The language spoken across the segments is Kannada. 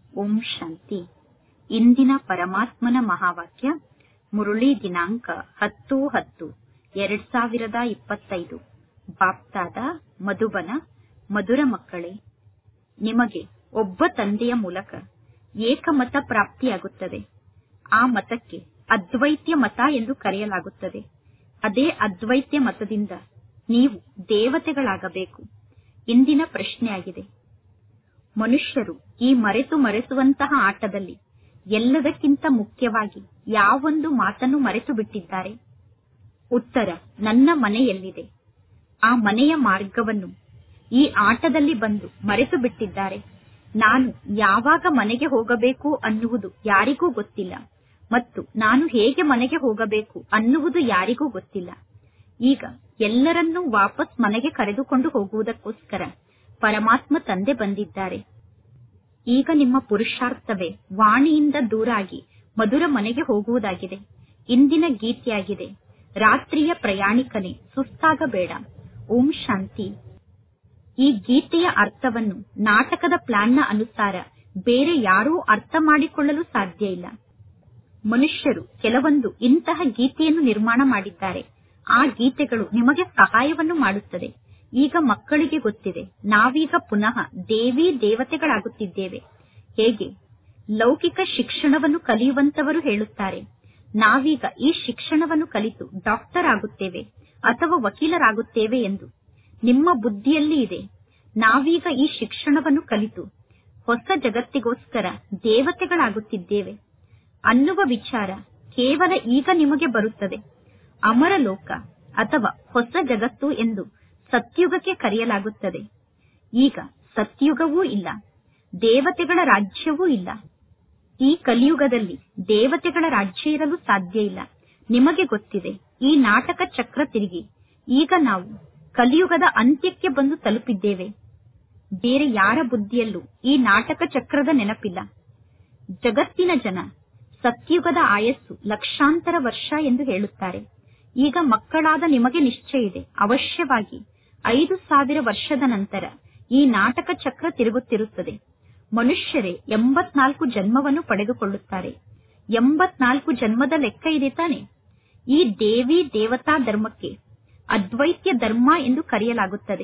ಓಂ ಶಾಂತಿ ಇಂದಿನ ಪರಮಾತ್ಮನ ಮಹಾವಾಕ್ಯ ಮುರುಳಿ ದಿನಾಂಕ ಹತ್ತು ಹತ್ತು ಎರಡ್ ಸಾವಿರದ ಇಪ್ಪತ್ತೈದು ಬಾಪ್ತಾದ ಮಧುಬನ ಮಧುರ ಮಕ್ಕಳೇ ನಿಮಗೆ ಒಬ್ಬ ತಂದೆಯ ಮೂಲಕ ಏಕಮತ ಪ್ರಾಪ್ತಿಯಾಗುತ್ತದೆ ಆ ಮತಕ್ಕೆ ಅದ್ವೈತ್ಯ ಮತ ಎಂದು ಕರೆಯಲಾಗುತ್ತದೆ ಅದೇ ಅದ್ವೈತ್ಯ ಮತದಿಂದ ನೀವು ದೇವತೆಗಳಾಗಬೇಕು ಇಂದಿನ ಪ್ರಶ್ನೆಯಾಗಿದೆ ಮನುಷ್ಯರು ಈ ಮರೆತು ಮರೆಸುವಂತಹ ಆಟದಲ್ಲಿ ಎಲ್ಲದಕ್ಕಿಂತ ಮುಖ್ಯವಾಗಿ ಯಾವೊಂದು ಮಾತನ್ನು ಮರೆತು ಬಿಟ್ಟಿದ್ದಾರೆ ಉತ್ತರ ನನ್ನ ಮನೆಯಲ್ಲಿದೆ ಆ ಮನೆಯ ಮಾರ್ಗವನ್ನು ಈ ಆಟದಲ್ಲಿ ಬಂದು ಮರೆತು ಬಿಟ್ಟಿದ್ದಾರೆ ನಾನು ಯಾವಾಗ ಮನೆಗೆ ಹೋಗಬೇಕು ಅನ್ನುವುದು ಯಾರಿಗೂ ಗೊತ್ತಿಲ್ಲ ಮತ್ತು ನಾನು ಹೇಗೆ ಮನೆಗೆ ಹೋಗಬೇಕು ಅನ್ನುವುದು ಯಾರಿಗೂ ಗೊತ್ತಿಲ್ಲ ಈಗ ಎಲ್ಲರನ್ನೂ ವಾಪಸ್ ಮನೆಗೆ ಕರೆದುಕೊಂಡು ಹೋಗುವುದಕ್ಕೋಸ್ಕರ ಪರಮಾತ್ಮ ತಂದೆ ಬಂದಿದ್ದಾರೆ ಈಗ ನಿಮ್ಮ ಪುರುಷಾರ್ಥವೇ ವಾಣಿಯಿಂದ ದೂರಾಗಿ ಮಧುರ ಮನೆಗೆ ಹೋಗುವುದಾಗಿದೆ ಇಂದಿನ ಗೀತೆಯಾಗಿದೆ ರಾತ್ರಿಯ ಪ್ರಯಾಣಿಕನೇ ಸುಸ್ತಾಗಬೇಡ ಓಂ ಶಾಂತಿ ಈ ಗೀತೆಯ ಅರ್ಥವನ್ನು ನಾಟಕದ ಪ್ಲಾನ್ನ ಅನುಸಾರ ಬೇರೆ ಯಾರೂ ಅರ್ಥ ಮಾಡಿಕೊಳ್ಳಲು ಸಾಧ್ಯ ಇಲ್ಲ ಮನುಷ್ಯರು ಕೆಲವೊಂದು ಇಂತಹ ಗೀತೆಯನ್ನು ನಿರ್ಮಾಣ ಮಾಡಿದ್ದಾರೆ ಆ ಗೀತೆಗಳು ನಿಮಗೆ ಸಹಾಯವನ್ನು ಮಾಡುತ್ತದೆ ಈಗ ಮಕ್ಕಳಿಗೆ ಗೊತ್ತಿದೆ ನಾವೀಗ ಪುನಃ ದೇವಿ ದೇವತೆಗಳಾಗುತ್ತಿದ್ದೇವೆ ಹೇಗೆ ಲೌಕಿಕ ಶಿಕ್ಷಣವನ್ನು ಕಲಿಯುವಂತವರು ಹೇಳುತ್ತಾರೆ ನಾವೀಗ ಈ ಶಿಕ್ಷಣವನ್ನು ಕಲಿತು ಡಾಕ್ಟರ್ ಆಗುತ್ತೇವೆ ಅಥವಾ ವಕೀಲರಾಗುತ್ತೇವೆ ಎಂದು ನಿಮ್ಮ ಬುದ್ಧಿಯಲ್ಲಿ ಇದೆ ನಾವೀಗ ಈ ಶಿಕ್ಷಣವನ್ನು ಕಲಿತು ಹೊಸ ಜಗತ್ತಿಗೋಸ್ಕರ ದೇವತೆಗಳಾಗುತ್ತಿದ್ದೇವೆ ಅನ್ನುವ ವಿಚಾರ ಕೇವಲ ಈಗ ನಿಮಗೆ ಬರುತ್ತದೆ ಅಮರ ಲೋಕ ಅಥವಾ ಹೊಸ ಜಗತ್ತು ಎಂದು ಸತ್ಯುಗಕ್ಕೆ ಕರೆಯಲಾಗುತ್ತದೆ ಈಗ ಸತ್ಯುಗವೂ ಇಲ್ಲ ದೇವತೆಗಳ ರಾಜ್ಯವೂ ಇಲ್ಲ ಈ ಕಲಿಯುಗದಲ್ಲಿ ದೇವತೆಗಳ ರಾಜ್ಯ ಇರಲು ಸಾಧ್ಯ ಇಲ್ಲ ನಿಮಗೆ ಗೊತ್ತಿದೆ ಈ ನಾಟಕ ಚಕ್ರ ತಿರುಗಿ ಈಗ ನಾವು ಕಲಿಯುಗದ ಅಂತ್ಯಕ್ಕೆ ಬಂದು ತಲುಪಿದ್ದೇವೆ ಬೇರೆ ಯಾರ ಬುದ್ಧಿಯಲ್ಲೂ ಈ ನಾಟಕ ಚಕ್ರದ ನೆನಪಿಲ್ಲ ಜಗತ್ತಿನ ಜನ ಸತ್ಯುಗದ ಆಯಸ್ಸು ಲಕ್ಷಾಂತರ ವರ್ಷ ಎಂದು ಹೇಳುತ್ತಾರೆ ಈಗ ಮಕ್ಕಳಾದ ನಿಮಗೆ ನಿಶ್ಚಯ ಇದೆ ಅವಶ್ಯವಾಗಿ ಐದು ಸಾವಿರ ವರ್ಷದ ನಂತರ ಈ ನಾಟಕ ಚಕ್ರ ತಿರುಗುತ್ತಿರುತ್ತದೆ ಮನುಷ್ಯರೇ ಎಂಬತ್ನಾಲ್ಕು ಜನ್ಮವನ್ನು ಪಡೆದುಕೊಳ್ಳುತ್ತಾರೆ ಎಂಬತ್ನಾಲ್ಕು ಜನ್ಮದ ಲೆಕ್ಕ ಇದೆ ತಾನೆ ಈ ದೇವಿ ದೇವತಾ ಧರ್ಮಕ್ಕೆ ಅದ್ವೈತ್ಯ ಧರ್ಮ ಎಂದು ಕರೆಯಲಾಗುತ್ತದೆ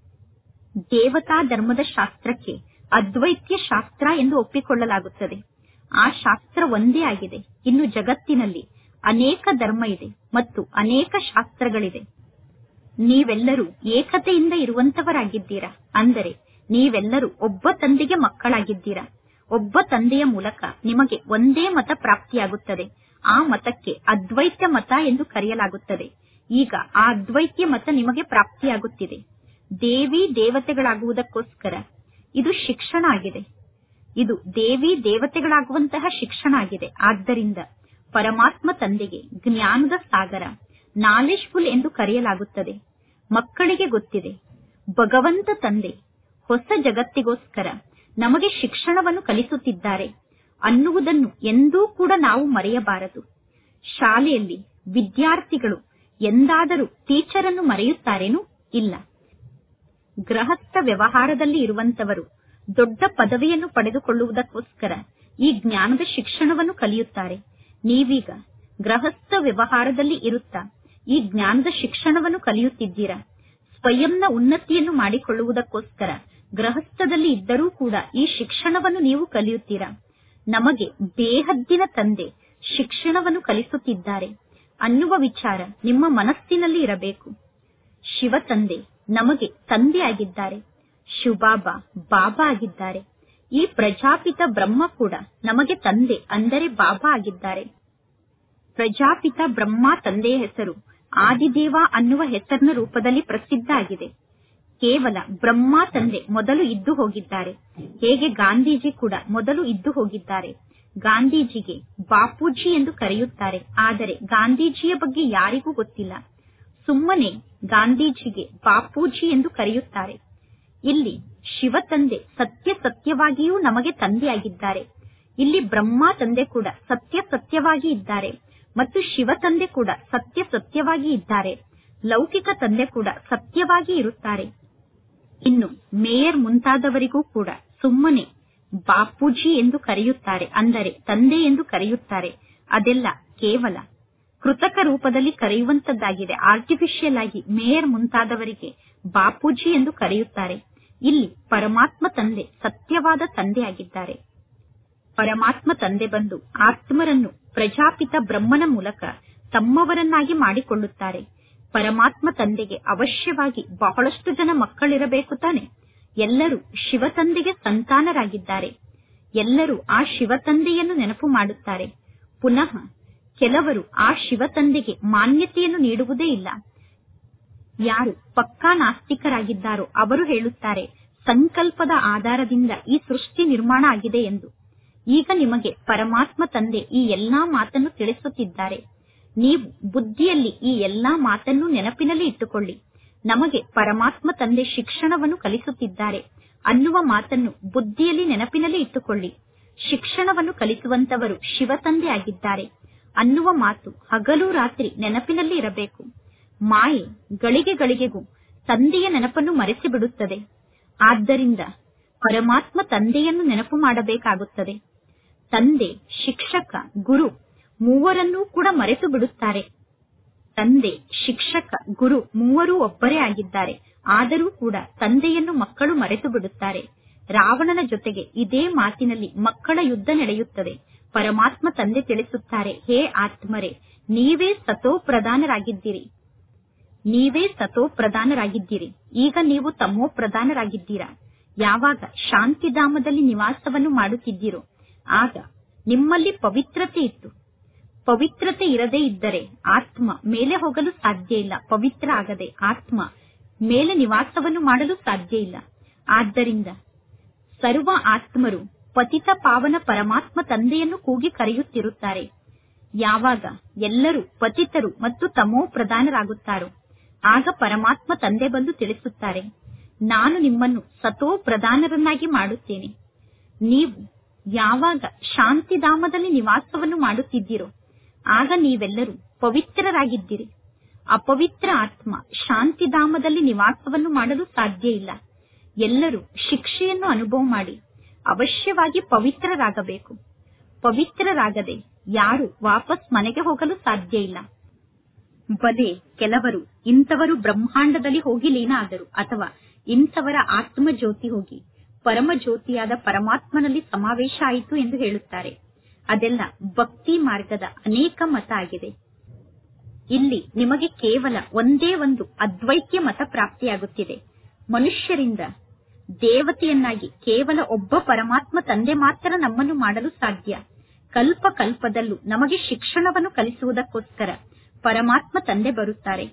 ದೇವತಾ ಧರ್ಮದ ಶಾಸ್ತ್ರಕ್ಕೆ ಅದ್ವೈತ್ಯ ಶಾಸ್ತ್ರ ಎಂದು ಒಪ್ಪಿಕೊಳ್ಳಲಾಗುತ್ತದೆ ಆ ಶಾಸ್ತ್ರ ಒಂದೇ ಆಗಿದೆ ಇನ್ನು ಜಗತ್ತಿನಲ್ಲಿ ಅನೇಕ ಧರ್ಮ ಇದೆ ಮತ್ತು ಅನೇಕ ಶಾಸ್ತ್ರಗಳಿದೆ ನೀವೆಲ್ಲರೂ ಏಕತೆಯಿಂದ ಇರುವಂತವರಾಗಿದ್ದೀರಾ ಅಂದರೆ ನೀವೆಲ್ಲರೂ ಒಬ್ಬ ತಂದೆಗೆ ಮಕ್ಕಳಾಗಿದ್ದೀರಾ ಒಬ್ಬ ತಂದೆಯ ಮೂಲಕ ನಿಮಗೆ ಒಂದೇ ಮತ ಪ್ರಾಪ್ತಿಯಾಗುತ್ತದೆ ಆ ಮತಕ್ಕೆ ಅದ್ವೈತ್ಯ ಮತ ಎಂದು ಕರೆಯಲಾಗುತ್ತದೆ ಈಗ ಆ ಅದ್ವೈತ್ಯ ಮತ ನಿಮಗೆ ಪ್ರಾಪ್ತಿಯಾಗುತ್ತಿದೆ ದೇವಿ ದೇವತೆಗಳಾಗುವುದಕ್ಕೋಸ್ಕರ ಇದು ಶಿಕ್ಷಣ ಆಗಿದೆ ಇದು ದೇವಿ ದೇವತೆಗಳಾಗುವಂತಹ ಶಿಕ್ಷಣ ಆಗಿದೆ ಆದ್ದರಿಂದ ಪರಮಾತ್ಮ ತಂದೆಗೆ ಜ್ಞಾನದ ಸಾಗರ ನಾಲೆಜ್ಫುಲ್ ಎಂದು ಕರೆಯಲಾಗುತ್ತದೆ ಮಕ್ಕಳಿಗೆ ಗೊತ್ತಿದೆ ಭಗವಂತ ತಂದೆ ಹೊಸ ಜಗತ್ತಿಗೋಸ್ಕರ ನಮಗೆ ಶಿಕ್ಷಣವನ್ನು ಕಲಿಸುತ್ತಿದ್ದಾರೆ ಅನ್ನುವುದನ್ನು ಎಂದೂ ಕೂಡ ನಾವು ಮರೆಯಬಾರದು ಶಾಲೆಯಲ್ಲಿ ವಿದ್ಯಾರ್ಥಿಗಳು ಎಂದಾದರೂ ಟೀಚರ್ ಅನ್ನು ಮರೆಯುತ್ತಾರೇನು ಇಲ್ಲ ಗೃಹಸ್ಥ ವ್ಯವಹಾರದಲ್ಲಿ ಇರುವಂತವರು ದೊಡ್ಡ ಪದವಿಯನ್ನು ಪಡೆದುಕೊಳ್ಳುವುದಕ್ಕೋಸ್ಕರ ಈ ಜ್ಞಾನದ ಶಿಕ್ಷಣವನ್ನು ಕಲಿಯುತ್ತಾರೆ ನೀವೀಗ ಗೃಹಸ್ಥ ವ್ಯವಹಾರದಲ್ಲಿ ಇರುತ್ತಾ ಈ ಜ್ಞಾನದ ಶಿಕ್ಷಣವನ್ನು ಕಲಿಯುತ್ತಿದ್ದೀರಾ ಸ್ವಯಂನ ಉನ್ನತಿಯನ್ನು ಮಾಡಿಕೊಳ್ಳುವುದಕ್ಕೋಸ್ಕರ ಗೃಹಸ್ಥದಲ್ಲಿ ಇದ್ದರೂ ಕೂಡ ಈ ಶಿಕ್ಷಣವನ್ನು ನೀವು ಕಲಿಯುತ್ತೀರಾ ನಮಗೆ ಬೇಹದ್ದಿನ ತಂದೆ ಶಿಕ್ಷಣವನ್ನು ಕಲಿಸುತ್ತಿದ್ದಾರೆ ಅನ್ನುವ ವಿಚಾರ ನಿಮ್ಮ ಮನಸ್ಸಿನಲ್ಲಿ ಇರಬೇಕು ಶಿವ ತಂದೆ ನಮಗೆ ತಂದೆ ಆಗಿದ್ದಾರೆ ಶಿವಬಾಬಾ ಬಾಬಾ ಆಗಿದ್ದಾರೆ ಈ ಪ್ರಜಾಪಿತ ಬ್ರಹ್ಮ ಕೂಡ ನಮಗೆ ತಂದೆ ಅಂದರೆ ಬಾಬಾ ಆಗಿದ್ದಾರೆ ಪ್ರಜಾಪಿತ ಬ್ರಹ್ಮ ತಂದೆಯ ಹೆಸರು ಆದಿದೇವ ಅನ್ನುವ ಹೆಸರಿನ ರೂಪದಲ್ಲಿ ಪ್ರಸಿದ್ಧ ಆಗಿದೆ ಕೇವಲ ಬ್ರಹ್ಮ ತಂದೆ ಮೊದಲು ಇದ್ದು ಹೋಗಿದ್ದಾರೆ ಹೇಗೆ ಗಾಂಧೀಜಿ ಕೂಡ ಮೊದಲು ಇದ್ದು ಹೋಗಿದ್ದಾರೆ ಗಾಂಧೀಜಿಗೆ ಬಾಪೂಜಿ ಎಂದು ಕರೆಯುತ್ತಾರೆ ಆದರೆ ಗಾಂಧೀಜಿಯ ಬಗ್ಗೆ ಯಾರಿಗೂ ಗೊತ್ತಿಲ್ಲ ಸುಮ್ಮನೆ ಗಾಂಧೀಜಿಗೆ ಬಾಪೂಜಿ ಎಂದು ಕರೆಯುತ್ತಾರೆ ಇಲ್ಲಿ ಶಿವ ತಂದೆ ಸತ್ಯ ಸತ್ಯವಾಗಿಯೂ ನಮಗೆ ತಂದೆಯಾಗಿದ್ದಾರೆ ಇಲ್ಲಿ ಬ್ರಹ್ಮ ತಂದೆ ಕೂಡ ಸತ್ಯ ಸತ್ಯವಾಗಿ ಇದ್ದಾರೆ ಮತ್ತು ಶಿವ ತಂದೆ ಕೂಡ ಸತ್ಯ ಸತ್ಯವಾಗಿ ಇದ್ದಾರೆ ಲೌಕಿಕ ತಂದೆ ಕೂಡ ಸತ್ಯವಾಗಿ ಇರುತ್ತಾರೆ ಇನ್ನು ಮೇಯರ್ ಮುಂತಾದವರಿಗೂ ಕೂಡ ಸುಮ್ಮನೆ ಬಾಪೂಜಿ ಎಂದು ಕರೆಯುತ್ತಾರೆ ಅಂದರೆ ತಂದೆ ಎಂದು ಕರೆಯುತ್ತಾರೆ ಅದೆಲ್ಲ ಕೇವಲ ಕೃತಕ ರೂಪದಲ್ಲಿ ಕರೆಯುವಂತದ್ದಾಗಿದೆ ಆರ್ಟಿಫಿಷಿಯಲ್ ಆಗಿ ಮೇಯರ್ ಮುಂತಾದವರಿಗೆ ಬಾಪೂಜಿ ಎಂದು ಕರೆಯುತ್ತಾರೆ ಇಲ್ಲಿ ಪರಮಾತ್ಮ ತಂದೆ ಸತ್ಯವಾದ ತಂದೆಯಾಗಿದ್ದಾರೆ ಪರಮಾತ್ಮ ತಂದೆ ಬಂದು ಆತ್ಮರನ್ನು ಪ್ರಜಾಪಿತ ಬ್ರಹ್ಮನ ಮೂಲಕ ತಮ್ಮವರನ್ನಾಗಿ ಮಾಡಿಕೊಳ್ಳುತ್ತಾರೆ ಪರಮಾತ್ಮ ತಂದೆಗೆ ಅವಶ್ಯವಾಗಿ ಬಹಳಷ್ಟು ಜನ ಮಕ್ಕಳಿರಬೇಕು ತಾನೆ ಎಲ್ಲರೂ ಶಿವ ತಂದೆಗೆ ಸಂತಾನರಾಗಿದ್ದಾರೆ ಎಲ್ಲರೂ ಆ ಶಿವ ತಂದೆಯನ್ನು ನೆನಪು ಮಾಡುತ್ತಾರೆ ಪುನಃ ಕೆಲವರು ಆ ಶಿವ ತಂದೆಗೆ ಮಾನ್ಯತೆಯನ್ನು ನೀಡುವುದೇ ಇಲ್ಲ ಯಾರು ಪಕ್ಕಾ ನಾಸ್ತಿಕರಾಗಿದ್ದಾರೋ ಅವರು ಹೇಳುತ್ತಾರೆ ಸಂಕಲ್ಪದ ಆಧಾರದಿಂದ ಈ ಸೃಷ್ಟಿ ನಿರ್ಮಾಣ ಆಗಿದೆ ಎಂದು ಈಗ ನಿಮಗೆ ಪರಮಾತ್ಮ ತಂದೆ ಈ ಎಲ್ಲಾ ಮಾತನ್ನು ತಿಳಿಸುತ್ತಿದ್ದಾರೆ ನೀವು ಬುದ್ಧಿಯಲ್ಲಿ ಈ ಎಲ್ಲಾ ಮಾತನ್ನು ನೆನಪಿನಲ್ಲಿ ಇಟ್ಟುಕೊಳ್ಳಿ ನಮಗೆ ಪರಮಾತ್ಮ ತಂದೆ ಶಿಕ್ಷಣವನ್ನು ಕಲಿಸುತ್ತಿದ್ದಾರೆ ಅನ್ನುವ ಮಾತನ್ನು ಬುದ್ಧಿಯಲ್ಲಿ ನೆನಪಿನಲ್ಲಿ ಇಟ್ಟುಕೊಳ್ಳಿ ಶಿಕ್ಷಣವನ್ನು ಕಲಿಸುವಂತವರು ಶಿವ ತಂದೆ ಆಗಿದ್ದಾರೆ ಅನ್ನುವ ಮಾತು ಹಗಲು ರಾತ್ರಿ ನೆನಪಿನಲ್ಲಿ ಇರಬೇಕು ಮಾಯೆ ಗಳಿಗೆ ಗಳಿಗೆಗೂ ತಂದೆಯ ನೆನಪನ್ನು ಮರೆಸಿ ಬಿಡುತ್ತದೆ ಆದ್ದರಿಂದ ಪರಮಾತ್ಮ ತಂದೆಯನ್ನು ನೆನಪು ಮಾಡಬೇಕಾಗುತ್ತದೆ ತಂದೆ ಶಿಕ್ಷಕ ಗುರು ಮೂವರನ್ನೂ ಕೂಡ ಮರೆತು ಬಿಡುತ್ತಾರೆ ತಂದೆ ಶಿಕ್ಷಕ ಗುರು ಮೂವರೂ ಒಬ್ಬರೇ ಆಗಿದ್ದಾರೆ ಆದರೂ ಕೂಡ ತಂದೆಯನ್ನು ಮಕ್ಕಳು ಮರೆತು ಬಿಡುತ್ತಾರೆ ರಾವಣನ ಜೊತೆಗೆ ಇದೇ ಮಾತಿನಲ್ಲಿ ಮಕ್ಕಳ ಯುದ್ಧ ನಡೆಯುತ್ತದೆ ಪರಮಾತ್ಮ ತಂದೆ ತಿಳಿಸುತ್ತಾರೆ ಹೇ ಆತ್ಮರೇ ನೀವೇ ಸತೋ ಪ್ರಧಾನರಾಗಿದ್ದೀರಿ ನೀವೇ ಸತೋ ಪ್ರಧಾನರಾಗಿದ್ದೀರಿ ಈಗ ನೀವು ತಮೋ ಪ್ರಧಾನರಾಗಿದ್ದೀರಾ ಯಾವಾಗ ಶಾಂತಿಧಾಮದಲ್ಲಿ ನಿವಾಸವನ್ನು ಮಾಡುತ್ತಿದ್ದೀರೋ ಆಗ ನಿಮ್ಮಲ್ಲಿ ಪವಿತ್ರತೆ ಇತ್ತು ಪವಿತ್ರತೆ ಇರದೇ ಇದ್ದರೆ ಆತ್ಮ ಮೇಲೆ ಹೋಗಲು ಸಾಧ್ಯ ಇಲ್ಲ ಪವಿತ್ರ ಆಗದೆ ಆತ್ಮ ಮೇಲೆ ನಿವಾಸವನ್ನು ಮಾಡಲು ಸಾಧ್ಯ ಇಲ್ಲ ಆದ್ದರಿಂದ ಸರ್ವ ಆತ್ಮರು ಪತಿತ ಪಾವನ ಪರಮಾತ್ಮ ತಂದೆಯನ್ನು ಕೂಗಿ ಕರೆಯುತ್ತಿರುತ್ತಾರೆ ಯಾವಾಗ ಎಲ್ಲರೂ ಪತಿತರು ಮತ್ತು ತಮೋ ಪ್ರಧಾನರಾಗುತ್ತಾರೋ ಆಗ ಪರಮಾತ್ಮ ತಂದೆ ಬಂದು ತಿಳಿಸುತ್ತಾರೆ ನಾನು ನಿಮ್ಮನ್ನು ಸತೋ ಪ್ರಧಾನರನ್ನಾಗಿ ಮಾಡುತ್ತೇನೆ ನೀವು ಯಾವಾಗ ಶಾಂತಿಧಾಮದಲ್ಲಿ ನಿವಾಸವನ್ನು ಮಾಡುತ್ತಿದ್ದೀರೋ ಆಗ ನೀವೆಲ್ಲರೂ ಪವಿತ್ರರಾಗಿದ್ದೀರಿ ಅಪವಿತ್ರ ಆತ್ಮ ಶಾಂತಿಧಾಮದಲ್ಲಿ ನಿವಾಸವನ್ನು ಮಾಡಲು ಸಾಧ್ಯ ಇಲ್ಲ ಎಲ್ಲರೂ ಶಿಕ್ಷೆಯನ್ನು ಅನುಭವ ಮಾಡಿ ಅವಶ್ಯವಾಗಿ ಪವಿತ್ರರಾಗಬೇಕು ಪವಿತ್ರರಾಗದೆ ಯಾರು ವಾಪಸ್ ಮನೆಗೆ ಹೋಗಲು ಸಾಧ್ಯ ಇಲ್ಲ ಬಲೆ ಕೆಲವರು ಇಂಥವರು ಬ್ರಹ್ಮಾಂಡದಲ್ಲಿ ಹೋಗಿ ಲೀನ ಆದರು ಅಥವಾ ಇಂಥವರ ಆತ್ಮ ಜ್ಯೋತಿ ಹೋಗಿ ಪರಮ ಜ್ಯೋತಿಯಾದ ಪರಮಾತ್ಮನಲ್ಲಿ ಸಮಾವೇಶ ಆಯಿತು ಎಂದು ಹೇಳುತ್ತಾರೆ ಅದೆಲ್ಲ ಭಕ್ತಿ ಮಾರ್ಗದ ಅನೇಕ ಮತ ಆಗಿದೆ ಇಲ್ಲಿ ನಿಮಗೆ ಕೇವಲ ಒಂದೇ ಒಂದು ಅದ್ವೈತ್ಯ ಮತ ಪ್ರಾಪ್ತಿಯಾಗುತ್ತಿದೆ ಮನುಷ್ಯರಿಂದ ದೇವತೆಯನ್ನಾಗಿ ಕೇವಲ ಒಬ್ಬ ಪರಮಾತ್ಮ ತಂದೆ ಮಾತ್ರ ನಮ್ಮನ್ನು ಮಾಡಲು ಸಾಧ್ಯ ಕಲ್ಪ ಕಲ್ಪದಲ್ಲೂ ನಮಗೆ ಶಿಕ್ಷಣವನ್ನು ಕಲಿಸುವುದಕ್ಕೋಸ್ಕರ ಪರಮಾತ್ಮ ತಂದೆ ಬರುತ್ತಾರೆ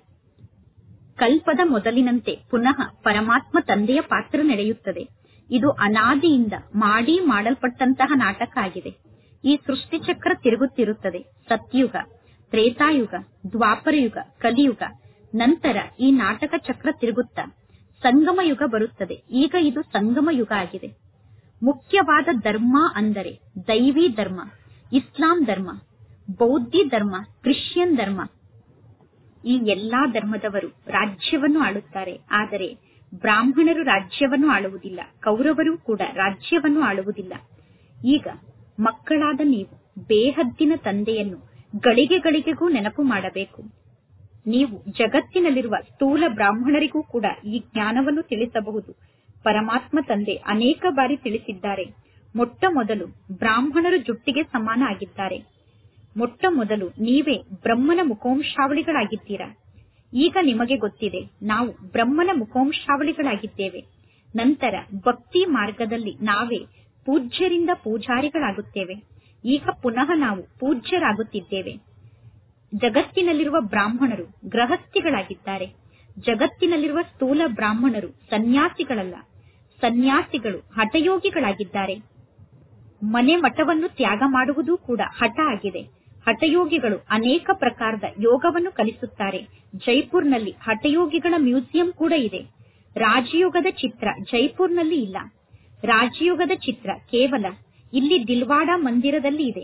ಕಲ್ಪದ ಮೊದಲಿನಂತೆ ಪುನಃ ಪರಮಾತ್ಮ ತಂದೆಯ ಪಾತ್ರ ನಡೆಯುತ್ತದೆ ಇದು ಅನಾದಿಯಿಂದ ಮಾಡಿ ಮಾಡಲ್ಪಟ್ಟಂತಹ ನಾಟಕ ಆಗಿದೆ ಈ ಸೃಷ್ಟಿ ಚಕ್ರ ತಿರುಗುತ್ತಿರುತ್ತದೆ ಸತ್ಯುಗ ತ್ರೇತಾಯುಗ ದ್ವಾಪರಯುಗ ಕಲಿಯುಗ ನಂತರ ಈ ನಾಟಕ ಚಕ್ರ ತಿರುಗುತ್ತಾ ಸಂಗಮ ಯುಗ ಬರುತ್ತದೆ ಈಗ ಇದು ಸಂಗಮ ಯುಗ ಆಗಿದೆ ಮುಖ್ಯವಾದ ಧರ್ಮ ಅಂದರೆ ದೈವಿ ಧರ್ಮ ಇಸ್ಲಾಂ ಧರ್ಮ ಬೌದ್ಧಿ ಧರ್ಮ ಕ್ರಿಶ್ಚಿಯನ್ ಧರ್ಮ ಈ ಎಲ್ಲಾ ಧರ್ಮದವರು ರಾಜ್ಯವನ್ನು ಆಳುತ್ತಾರೆ ಆದರೆ ಬ್ರಾಹ್ಮಣರು ರಾಜ್ಯವನ್ನು ಆಳುವುದಿಲ್ಲ ಕೌರವರು ಕೂಡ ರಾಜ್ಯವನ್ನು ಆಳುವುದಿಲ್ಲ ಈಗ ಮಕ್ಕಳಾದ ನೀವು ಬೇಹದ್ದಿನ ತಂದೆಯನ್ನು ಗಳಿಗೆ ಗಳಿಗೆಗೂ ನೆನಪು ಮಾಡಬೇಕು ನೀವು ಜಗತ್ತಿನಲ್ಲಿರುವ ಸ್ಥೂಲ ಬ್ರಾಹ್ಮಣರಿಗೂ ಕೂಡ ಈ ಜ್ಞಾನವನ್ನು ತಿಳಿಸಬಹುದು ಪರಮಾತ್ಮ ತಂದೆ ಅನೇಕ ಬಾರಿ ತಿಳಿಸಿದ್ದಾರೆ ಮೊಟ್ಟ ಮೊದಲು ಬ್ರಾಹ್ಮಣರು ಜುಟ್ಟಿಗೆ ಸಮಾನ ಆಗಿದ್ದಾರೆ ಮೊಟ್ಟ ಮೊದಲು ನೀವೇ ಬ್ರಹ್ಮನ ಮುಖೋಂಶಾವಳಿಗಳಾಗಿದ್ದೀರಾ ಈಗ ನಿಮಗೆ ಗೊತ್ತಿದೆ ನಾವು ಬ್ರಹ್ಮನ ಮುಖೋಂಶಾವಳಿಗಳಾಗಿದ್ದೇವೆ ನಂತರ ಭಕ್ತಿ ಮಾರ್ಗದಲ್ಲಿ ನಾವೇ ಪೂಜ್ಯರಿಂದ ಪೂಜಾರಿಗಳಾಗುತ್ತೇವೆ ಈಗ ಪುನಃ ನಾವು ಪೂಜ್ಯರಾಗುತ್ತಿದ್ದೇವೆ ಜಗತ್ತಿನಲ್ಲಿರುವ ಬ್ರಾಹ್ಮಣರು ಗೃಹಸ್ಥಿಗಳಾಗಿದ್ದಾರೆ ಜಗತ್ತಿನಲ್ಲಿರುವ ಸ್ಥೂಲ ಬ್ರಾಹ್ಮಣರು ಸನ್ಯಾಸಿಗಳಲ್ಲ ಸನ್ಯಾಸಿಗಳು ಹಠಯೋಗಿಗಳಾಗಿದ್ದಾರೆ ಮನೆ ಮಠವನ್ನು ತ್ಯಾಗ ಮಾಡುವುದೂ ಕೂಡ ಹಠ ಆಗಿದೆ ಹಠಯೋಗಿಗಳು ಅನೇಕ ಪ್ರಕಾರದ ಯೋಗವನ್ನು ಕಲಿಸುತ್ತಾರೆ ಜೈಪುರ್ನಲ್ಲಿ ಹಠಯೋಗಿಗಳ ಮ್ಯೂಸಿಯಂ ಕೂಡ ಇದೆ ರಾಜಯೋಗದ ಚಿತ್ರ ಜೈಪುರ್ನಲ್ಲಿ ಇಲ್ಲ ರಾಜಯೋಗದ ಚಿತ್ರ ಕೇವಲ ಇಲ್ಲಿ ದಿಲ್ವಾಡ ಮಂದಿರದಲ್ಲಿ ಇದೆ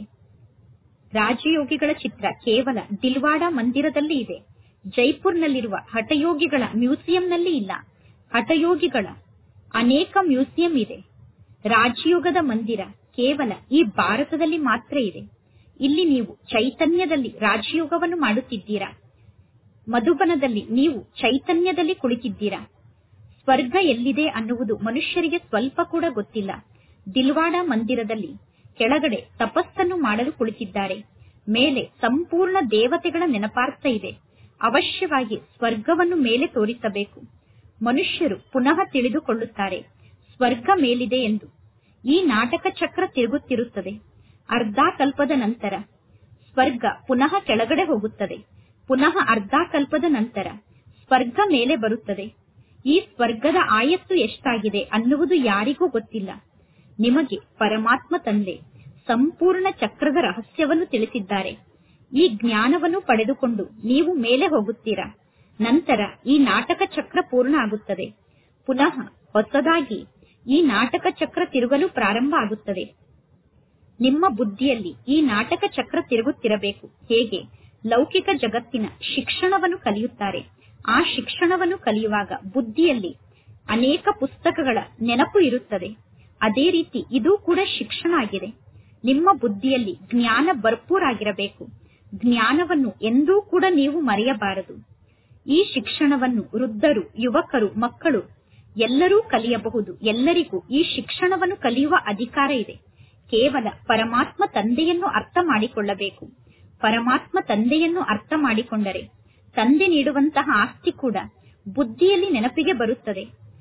ರಾಜಯೋಗಿಗಳ ಚಿತ್ರ ಕೇವಲ ದಿಲ್ವಾಡ ಮಂದಿರದಲ್ಲಿ ಇದೆ ಜೈಪುರ್ನಲ್ಲಿರುವ ಹಠಯೋಗಿಗಳ ಮ್ಯೂಸಿಯಂನಲ್ಲಿ ಇಲ್ಲ ಹಠಯೋಗಿಗಳ ಅನೇಕ ಮ್ಯೂಸಿಯಂ ಇದೆ ರಾಜಯೋಗದ ಮಂದಿರ ಕೇವಲ ಈ ಭಾರತದಲ್ಲಿ ಮಾತ್ರ ಇದೆ ಇಲ್ಲಿ ನೀವು ಚೈತನ್ಯದಲ್ಲಿ ರಾಜಯೋಗವನ್ನು ಮಾಡುತ್ತಿದ್ದೀರಾ ಮಧುಬನದಲ್ಲಿ ನೀವು ಚೈತನ್ಯದಲ್ಲಿ ಕುಳಿತಿದ್ದೀರಾ ಸ್ವರ್ಗ ಎಲ್ಲಿದೆ ಅನ್ನುವುದು ಮನುಷ್ಯರಿಗೆ ಸ್ವಲ್ಪ ಕೂಡ ಗೊತ್ತಿಲ್ಲ ದಿಲ್ವಾಡ ಮಂದಿರದಲ್ಲಿ ಕೆಳಗಡೆ ತಪಸ್ಸನ್ನು ಮಾಡಲು ಕುಳಿತಿದ್ದಾರೆ ಮೇಲೆ ಸಂಪೂರ್ಣ ದೇವತೆಗಳ ನೆನಪಾರ್ಥ ಇದೆ ಅವಶ್ಯವಾಗಿ ಸ್ವರ್ಗವನ್ನು ಮೇಲೆ ತೋರಿಸಬೇಕು ಮನುಷ್ಯರು ಪುನಃ ತಿಳಿದುಕೊಳ್ಳುತ್ತಾರೆ ಸ್ವರ್ಗ ಮೇಲಿದೆ ಎಂದು ಈ ನಾಟಕ ಚಕ್ರ ತಿರುಗುತ್ತಿರುತ್ತದೆ ಅರ್ಧ ಕಲ್ಪದ ನಂತರ ಸ್ವರ್ಗ ಪುನಃ ಕೆಳಗಡೆ ಹೋಗುತ್ತದೆ ಪುನಃ ಅರ್ಧ ಕಲ್ಪದ ನಂತರ ಸ್ವರ್ಗ ಮೇಲೆ ಬರುತ್ತದೆ ಈ ಸ್ವರ್ಗದ ಆಯಸ್ಸು ಎಷ್ಟಾಗಿದೆ ಅನ್ನುವುದು ಯಾರಿಗೂ ಗೊತ್ತಿಲ್ಲ ನಿಮಗೆ ಪರಮಾತ್ಮ ತಂದೆ ಸಂಪೂರ್ಣ ಚಕ್ರದ ರಹಸ್ಯವನ್ನು ತಿಳಿಸಿದ್ದಾರೆ ಈ ಜ್ಞಾನವನ್ನು ಪಡೆದುಕೊಂಡು ನೀವು ಮೇಲೆ ಹೋಗುತ್ತೀರಾ ನಂತರ ಈ ನಾಟಕ ಚಕ್ರ ಪೂರ್ಣ ಆಗುತ್ತದೆ ಪುನಃ ಹೊಸದಾಗಿ ಈ ನಾಟಕ ಚಕ್ರ ತಿರುಗಲು ಪ್ರಾರಂಭ ಆಗುತ್ತದೆ ನಿಮ್ಮ ಬುದ್ಧಿಯಲ್ಲಿ ಈ ನಾಟಕ ಚಕ್ರ ತಿರುಗುತ್ತಿರಬೇಕು ಹೇಗೆ ಲೌಕಿಕ ಜಗತ್ತಿನ ಶಿಕ್ಷಣವನ್ನು ಕಲಿಯುತ್ತಾರೆ ಆ ಶಿಕ್ಷಣವನ್ನು ಕಲಿಯುವಾಗ ಬುದ್ಧಿಯಲ್ಲಿ ಅನೇಕ ಪುಸ್ತಕಗಳ ನೆನಪು ಇರುತ್ತದೆ ಅದೇ ರೀತಿ ಇದು ಕೂಡ ಶಿಕ್ಷಣ ಆಗಿದೆ ನಿಮ್ಮ ಬುದ್ಧಿಯಲ್ಲಿ ಜ್ಞಾನ ಭರ್ಪೂರಾಗಿರಬೇಕು ಜ್ಞಾನವನ್ನು ಎಂದೂ ಕೂಡ ನೀವು ಮರೆಯಬಾರದು ಈ ಶಿಕ್ಷಣವನ್ನು ವೃದ್ಧರು ಯುವಕರು ಮಕ್ಕಳು ಎಲ್ಲರೂ ಕಲಿಯಬಹುದು ಎಲ್ಲರಿಗೂ ಈ ಶಿಕ್ಷಣವನ್ನು ಕಲಿಯುವ ಅಧಿಕಾರ ಇದೆ ಕೇವಲ ಪರಮಾತ್ಮ ತಂದೆಯನ್ನು ಅರ್ಥ ಮಾಡಿಕೊಳ್ಳಬೇಕು ಪರಮಾತ್ಮ ತಂದೆಯನ್ನು ಅರ್ಥ ಮಾಡಿಕೊಂಡರೆ ತಂದೆ ನೀಡುವಂತಹ ಆಸ್ತಿ ಕೂಡ ಬುದ್ಧಿಯಲ್ಲಿ ನೆನಪಿಗೆ ಬರುತ್ತದೆ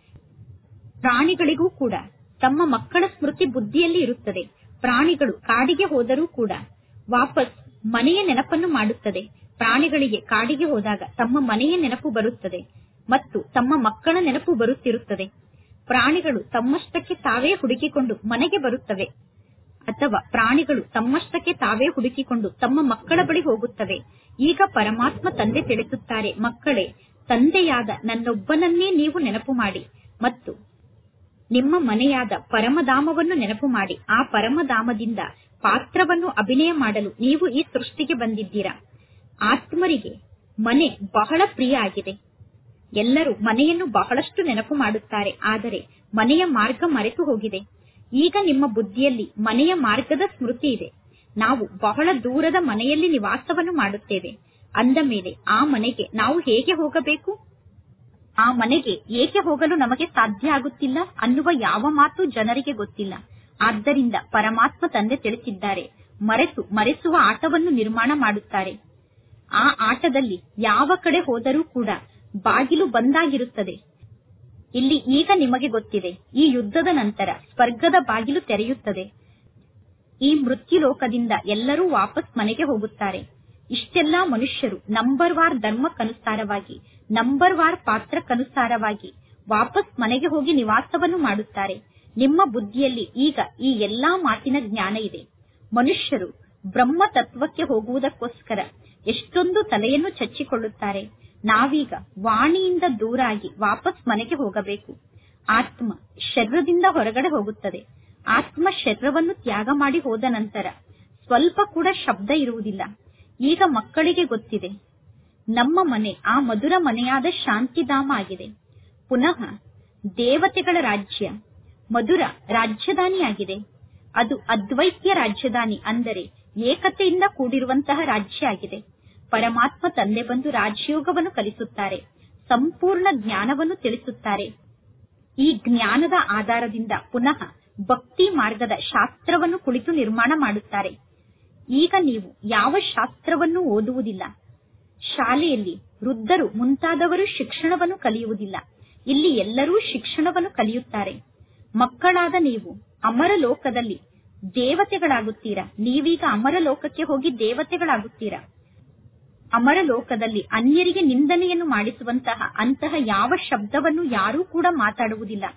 ಪ್ರಾಣಿಗಳಿಗೂ ಕೂಡ ತಮ್ಮ ಮಕ್ಕಳ ಸ್ಮೃತಿ ಬುದ್ಧಿಯಲ್ಲಿ ಇರುತ್ತದೆ ಪ್ರಾಣಿಗಳು ಕಾಡಿಗೆ ಹೋದರೂ ಕೂಡ ವಾಪಸ್ ಮನೆಯ ನೆನಪನ್ನು ಮಾಡುತ್ತದೆ ಪ್ರಾಣಿಗಳಿಗೆ ಕಾಡಿಗೆ ಹೋದಾಗ ತಮ್ಮ ಮನೆಯ ನೆನಪು ಬರುತ್ತದೆ ಮತ್ತು ತಮ್ಮ ಮಕ್ಕಳ ನೆನಪು ಬರುತ್ತಿರುತ್ತದೆ ಪ್ರಾಣಿಗಳು ತಮ್ಮಷ್ಟಕ್ಕೆ ತಾವೇ ಹುಡುಕಿಕೊಂಡು ಮನೆಗೆ ಬರುತ್ತವೆ ಅಥವಾ ಪ್ರಾಣಿಗಳು ತಮ್ಮಷ್ಟಕ್ಕೆ ತಾವೇ ಹುಡುಕಿಕೊಂಡು ತಮ್ಮ ಮಕ್ಕಳ ಬಳಿ ಹೋಗುತ್ತವೆ ಈಗ ಪರಮಾತ್ಮ ತಂದೆ ತಿಳಿಸುತ್ತಾರೆ ಮಕ್ಕಳೇ ತಂದೆಯಾದ ನನ್ನೊಬ್ಬನನ್ನೇ ನೀವು ನೆನಪು ಮಾಡಿ ಮತ್ತು ನಿಮ್ಮ ಮನೆಯಾದ ಪರಮಧಾಮವನ್ನು ನೆನಪು ಮಾಡಿ ಆ ಪರಮಧಾಮದಿಂದ ಪಾತ್ರವನ್ನು ಅಭಿನಯ ಮಾಡಲು ನೀವು ಈ ಸೃಷ್ಟಿಗೆ ಬಂದಿದ್ದೀರಾ ಆತ್ಮರಿಗೆ ಮನೆ ಬಹಳ ಪ್ರಿಯ ಆಗಿದೆ ಎಲ್ಲರೂ ಮನೆಯನ್ನು ಬಹಳಷ್ಟು ನೆನಪು ಮಾಡುತ್ತಾರೆ ಆದರೆ ಮನೆಯ ಮಾರ್ಗ ಮರೆತು ಹೋಗಿದೆ ಈಗ ನಿಮ್ಮ ಬುದ್ಧಿಯಲ್ಲಿ ಮನೆಯ ಮಾರ್ಗದ ಸ್ಮೃತಿ ಇದೆ ನಾವು ಬಹಳ ದೂರದ ಮನೆಯಲ್ಲಿ ನಿವಾಸವನ್ನು ಮಾಡುತ್ತೇವೆ ಅಂದ ಮೇಲೆ ಆ ಮನೆಗೆ ನಾವು ಹೇಗೆ ಹೋಗಬೇಕು ಆ ಮನೆಗೆ ಏಕೆ ಹೋಗಲು ನಮಗೆ ಸಾಧ್ಯ ಆಗುತ್ತಿಲ್ಲ ಅನ್ನುವ ಯಾವ ಮಾತು ಜನರಿಗೆ ಗೊತ್ತಿಲ್ಲ ಆದ್ದರಿಂದ ಪರಮಾತ್ಮ ತಂದೆ ತಿಳಿಸಿದ್ದಾರೆ ಮರೆತು ಮರೆಸುವ ಆಟವನ್ನು ನಿರ್ಮಾಣ ಮಾಡುತ್ತಾರೆ ಆ ಆಟದಲ್ಲಿ ಯಾವ ಕಡೆ ಹೋದರೂ ಕೂಡ ಬಾಗಿಲು ಬಂದಾಗಿರುತ್ತದೆ ಇಲ್ಲಿ ಈಗ ನಿಮಗೆ ಗೊತ್ತಿದೆ ಈ ಯುದ್ಧದ ನಂತರ ಸ್ವರ್ಗದ ಬಾಗಿಲು ತೆರೆಯುತ್ತದೆ ಈ ಮೃತ್ಯು ಲೋಕದಿಂದ ಎಲ್ಲರೂ ವಾಪಸ್ ಮನೆಗೆ ಹೋಗುತ್ತಾರೆ ಇಷ್ಟೆಲ್ಲಾ ಮನುಷ್ಯರು ನಂಬರ್ ವಾರ್ ಧರ್ಮಕ್ಕನುಸಾರವಾಗಿ ನಂಬರ್ ವಾರ್ ಪಾತ್ರಕ್ಕನುಸಾರವಾಗಿ ವಾಪಸ್ ಮನೆಗೆ ಹೋಗಿ ನಿವಾಸವನ್ನು ಮಾಡುತ್ತಾರೆ ನಿಮ್ಮ ಬುದ್ಧಿಯಲ್ಲಿ ಈಗ ಈ ಎಲ್ಲಾ ಮಾತಿನ ಜ್ಞಾನ ಇದೆ ಮನುಷ್ಯರು ಬ್ರಹ್ಮ ತತ್ವಕ್ಕೆ ಹೋಗುವುದಕ್ಕೋಸ್ಕರ ಎಷ್ಟೊಂದು ತಲೆಯನ್ನು ಚಚ್ಚಿಕೊಳ್ಳುತ್ತಾರೆ ನಾವೀಗ ವಾಣಿಯಿಂದ ದೂರ ಆಗಿ ವಾಪಸ್ ಮನೆಗೆ ಹೋಗಬೇಕು ಆತ್ಮ ಶರೀರದಿಂದ ಹೊರಗಡೆ ಹೋಗುತ್ತದೆ ಆತ್ಮ ಶರೀರವನ್ನು ತ್ಯಾಗ ಮಾಡಿ ಹೋದ ನಂತರ ಸ್ವಲ್ಪ ಕೂಡ ಶಬ್ದ ಇರುವುದಿಲ್ಲ ಈಗ ಮಕ್ಕಳಿಗೆ ಗೊತ್ತಿದೆ ನಮ್ಮ ಮನೆ ಆ ಮಧುರ ಮನೆಯಾದ ಶಾಂತಿಧಾಮ ಆಗಿದೆ ಪುನಃ ದೇವತೆಗಳ ರಾಜ್ಯ ಮಧುರ ರಾಜಧಾನಿಯಾಗಿದೆ ಅದು ಅದ್ವೈತ್ಯ ರಾಜಧಾನಿ ಅಂದರೆ ಏಕತೆಯಿಂದ ಕೂಡಿರುವಂತಹ ರಾಜ್ಯ ಆಗಿದೆ ಪರಮಾತ್ಮ ತಂದೆ ಬಂದು ರಾಜಯೋಗವನ್ನು ಕಲಿಸುತ್ತಾರೆ ಸಂಪೂರ್ಣ ಜ್ಞಾನವನ್ನು ತಿಳಿಸುತ್ತಾರೆ ಈ ಜ್ಞಾನದ ಆಧಾರದಿಂದ ಪುನಃ ಭಕ್ತಿ ಮಾರ್ಗದ ಶಾಸ್ತ್ರವನ್ನು ಕುಳಿತು ನಿರ್ಮಾಣ ಮಾಡುತ್ತಾರೆ ಈಗ ನೀವು ಯಾವ ಶಾಸ್ತ್ರವನ್ನು ಓದುವುದಿಲ್ಲ ಶಾಲೆಯಲ್ಲಿ ವೃದ್ಧರು ಮುಂತಾದವರು ಶಿಕ್ಷಣವನ್ನು ಕಲಿಯುವುದಿಲ್ಲ ಇಲ್ಲಿ ಎಲ್ಲರೂ ಶಿಕ್ಷಣವನ್ನು ಕಲಿಯುತ್ತಾರೆ ಮಕ್ಕಳಾದ ನೀವು ಅಮರ ಲೋಕದಲ್ಲಿ ದೇವತೆಗಳಾಗುತ್ತೀರಾ ನೀವೀಗ ಅಮರ ಲೋಕಕ್ಕೆ ಹೋಗಿ ದೇವತೆಗಳಾಗುತ್ತೀರಾ ಅಮರ ಲೋಕದಲ್ಲಿ ಅನ್ಯರಿಗೆ ನಿಂದನೆಯನ್ನು ಮಾಡಿಸುವಂತಹ ಅಂತಹ ಯಾವ ಶಬ್ದವನ್ನು ಯಾರೂ ಕೂಡ ಮಾತಾಡುವುದಿಲ್ಲ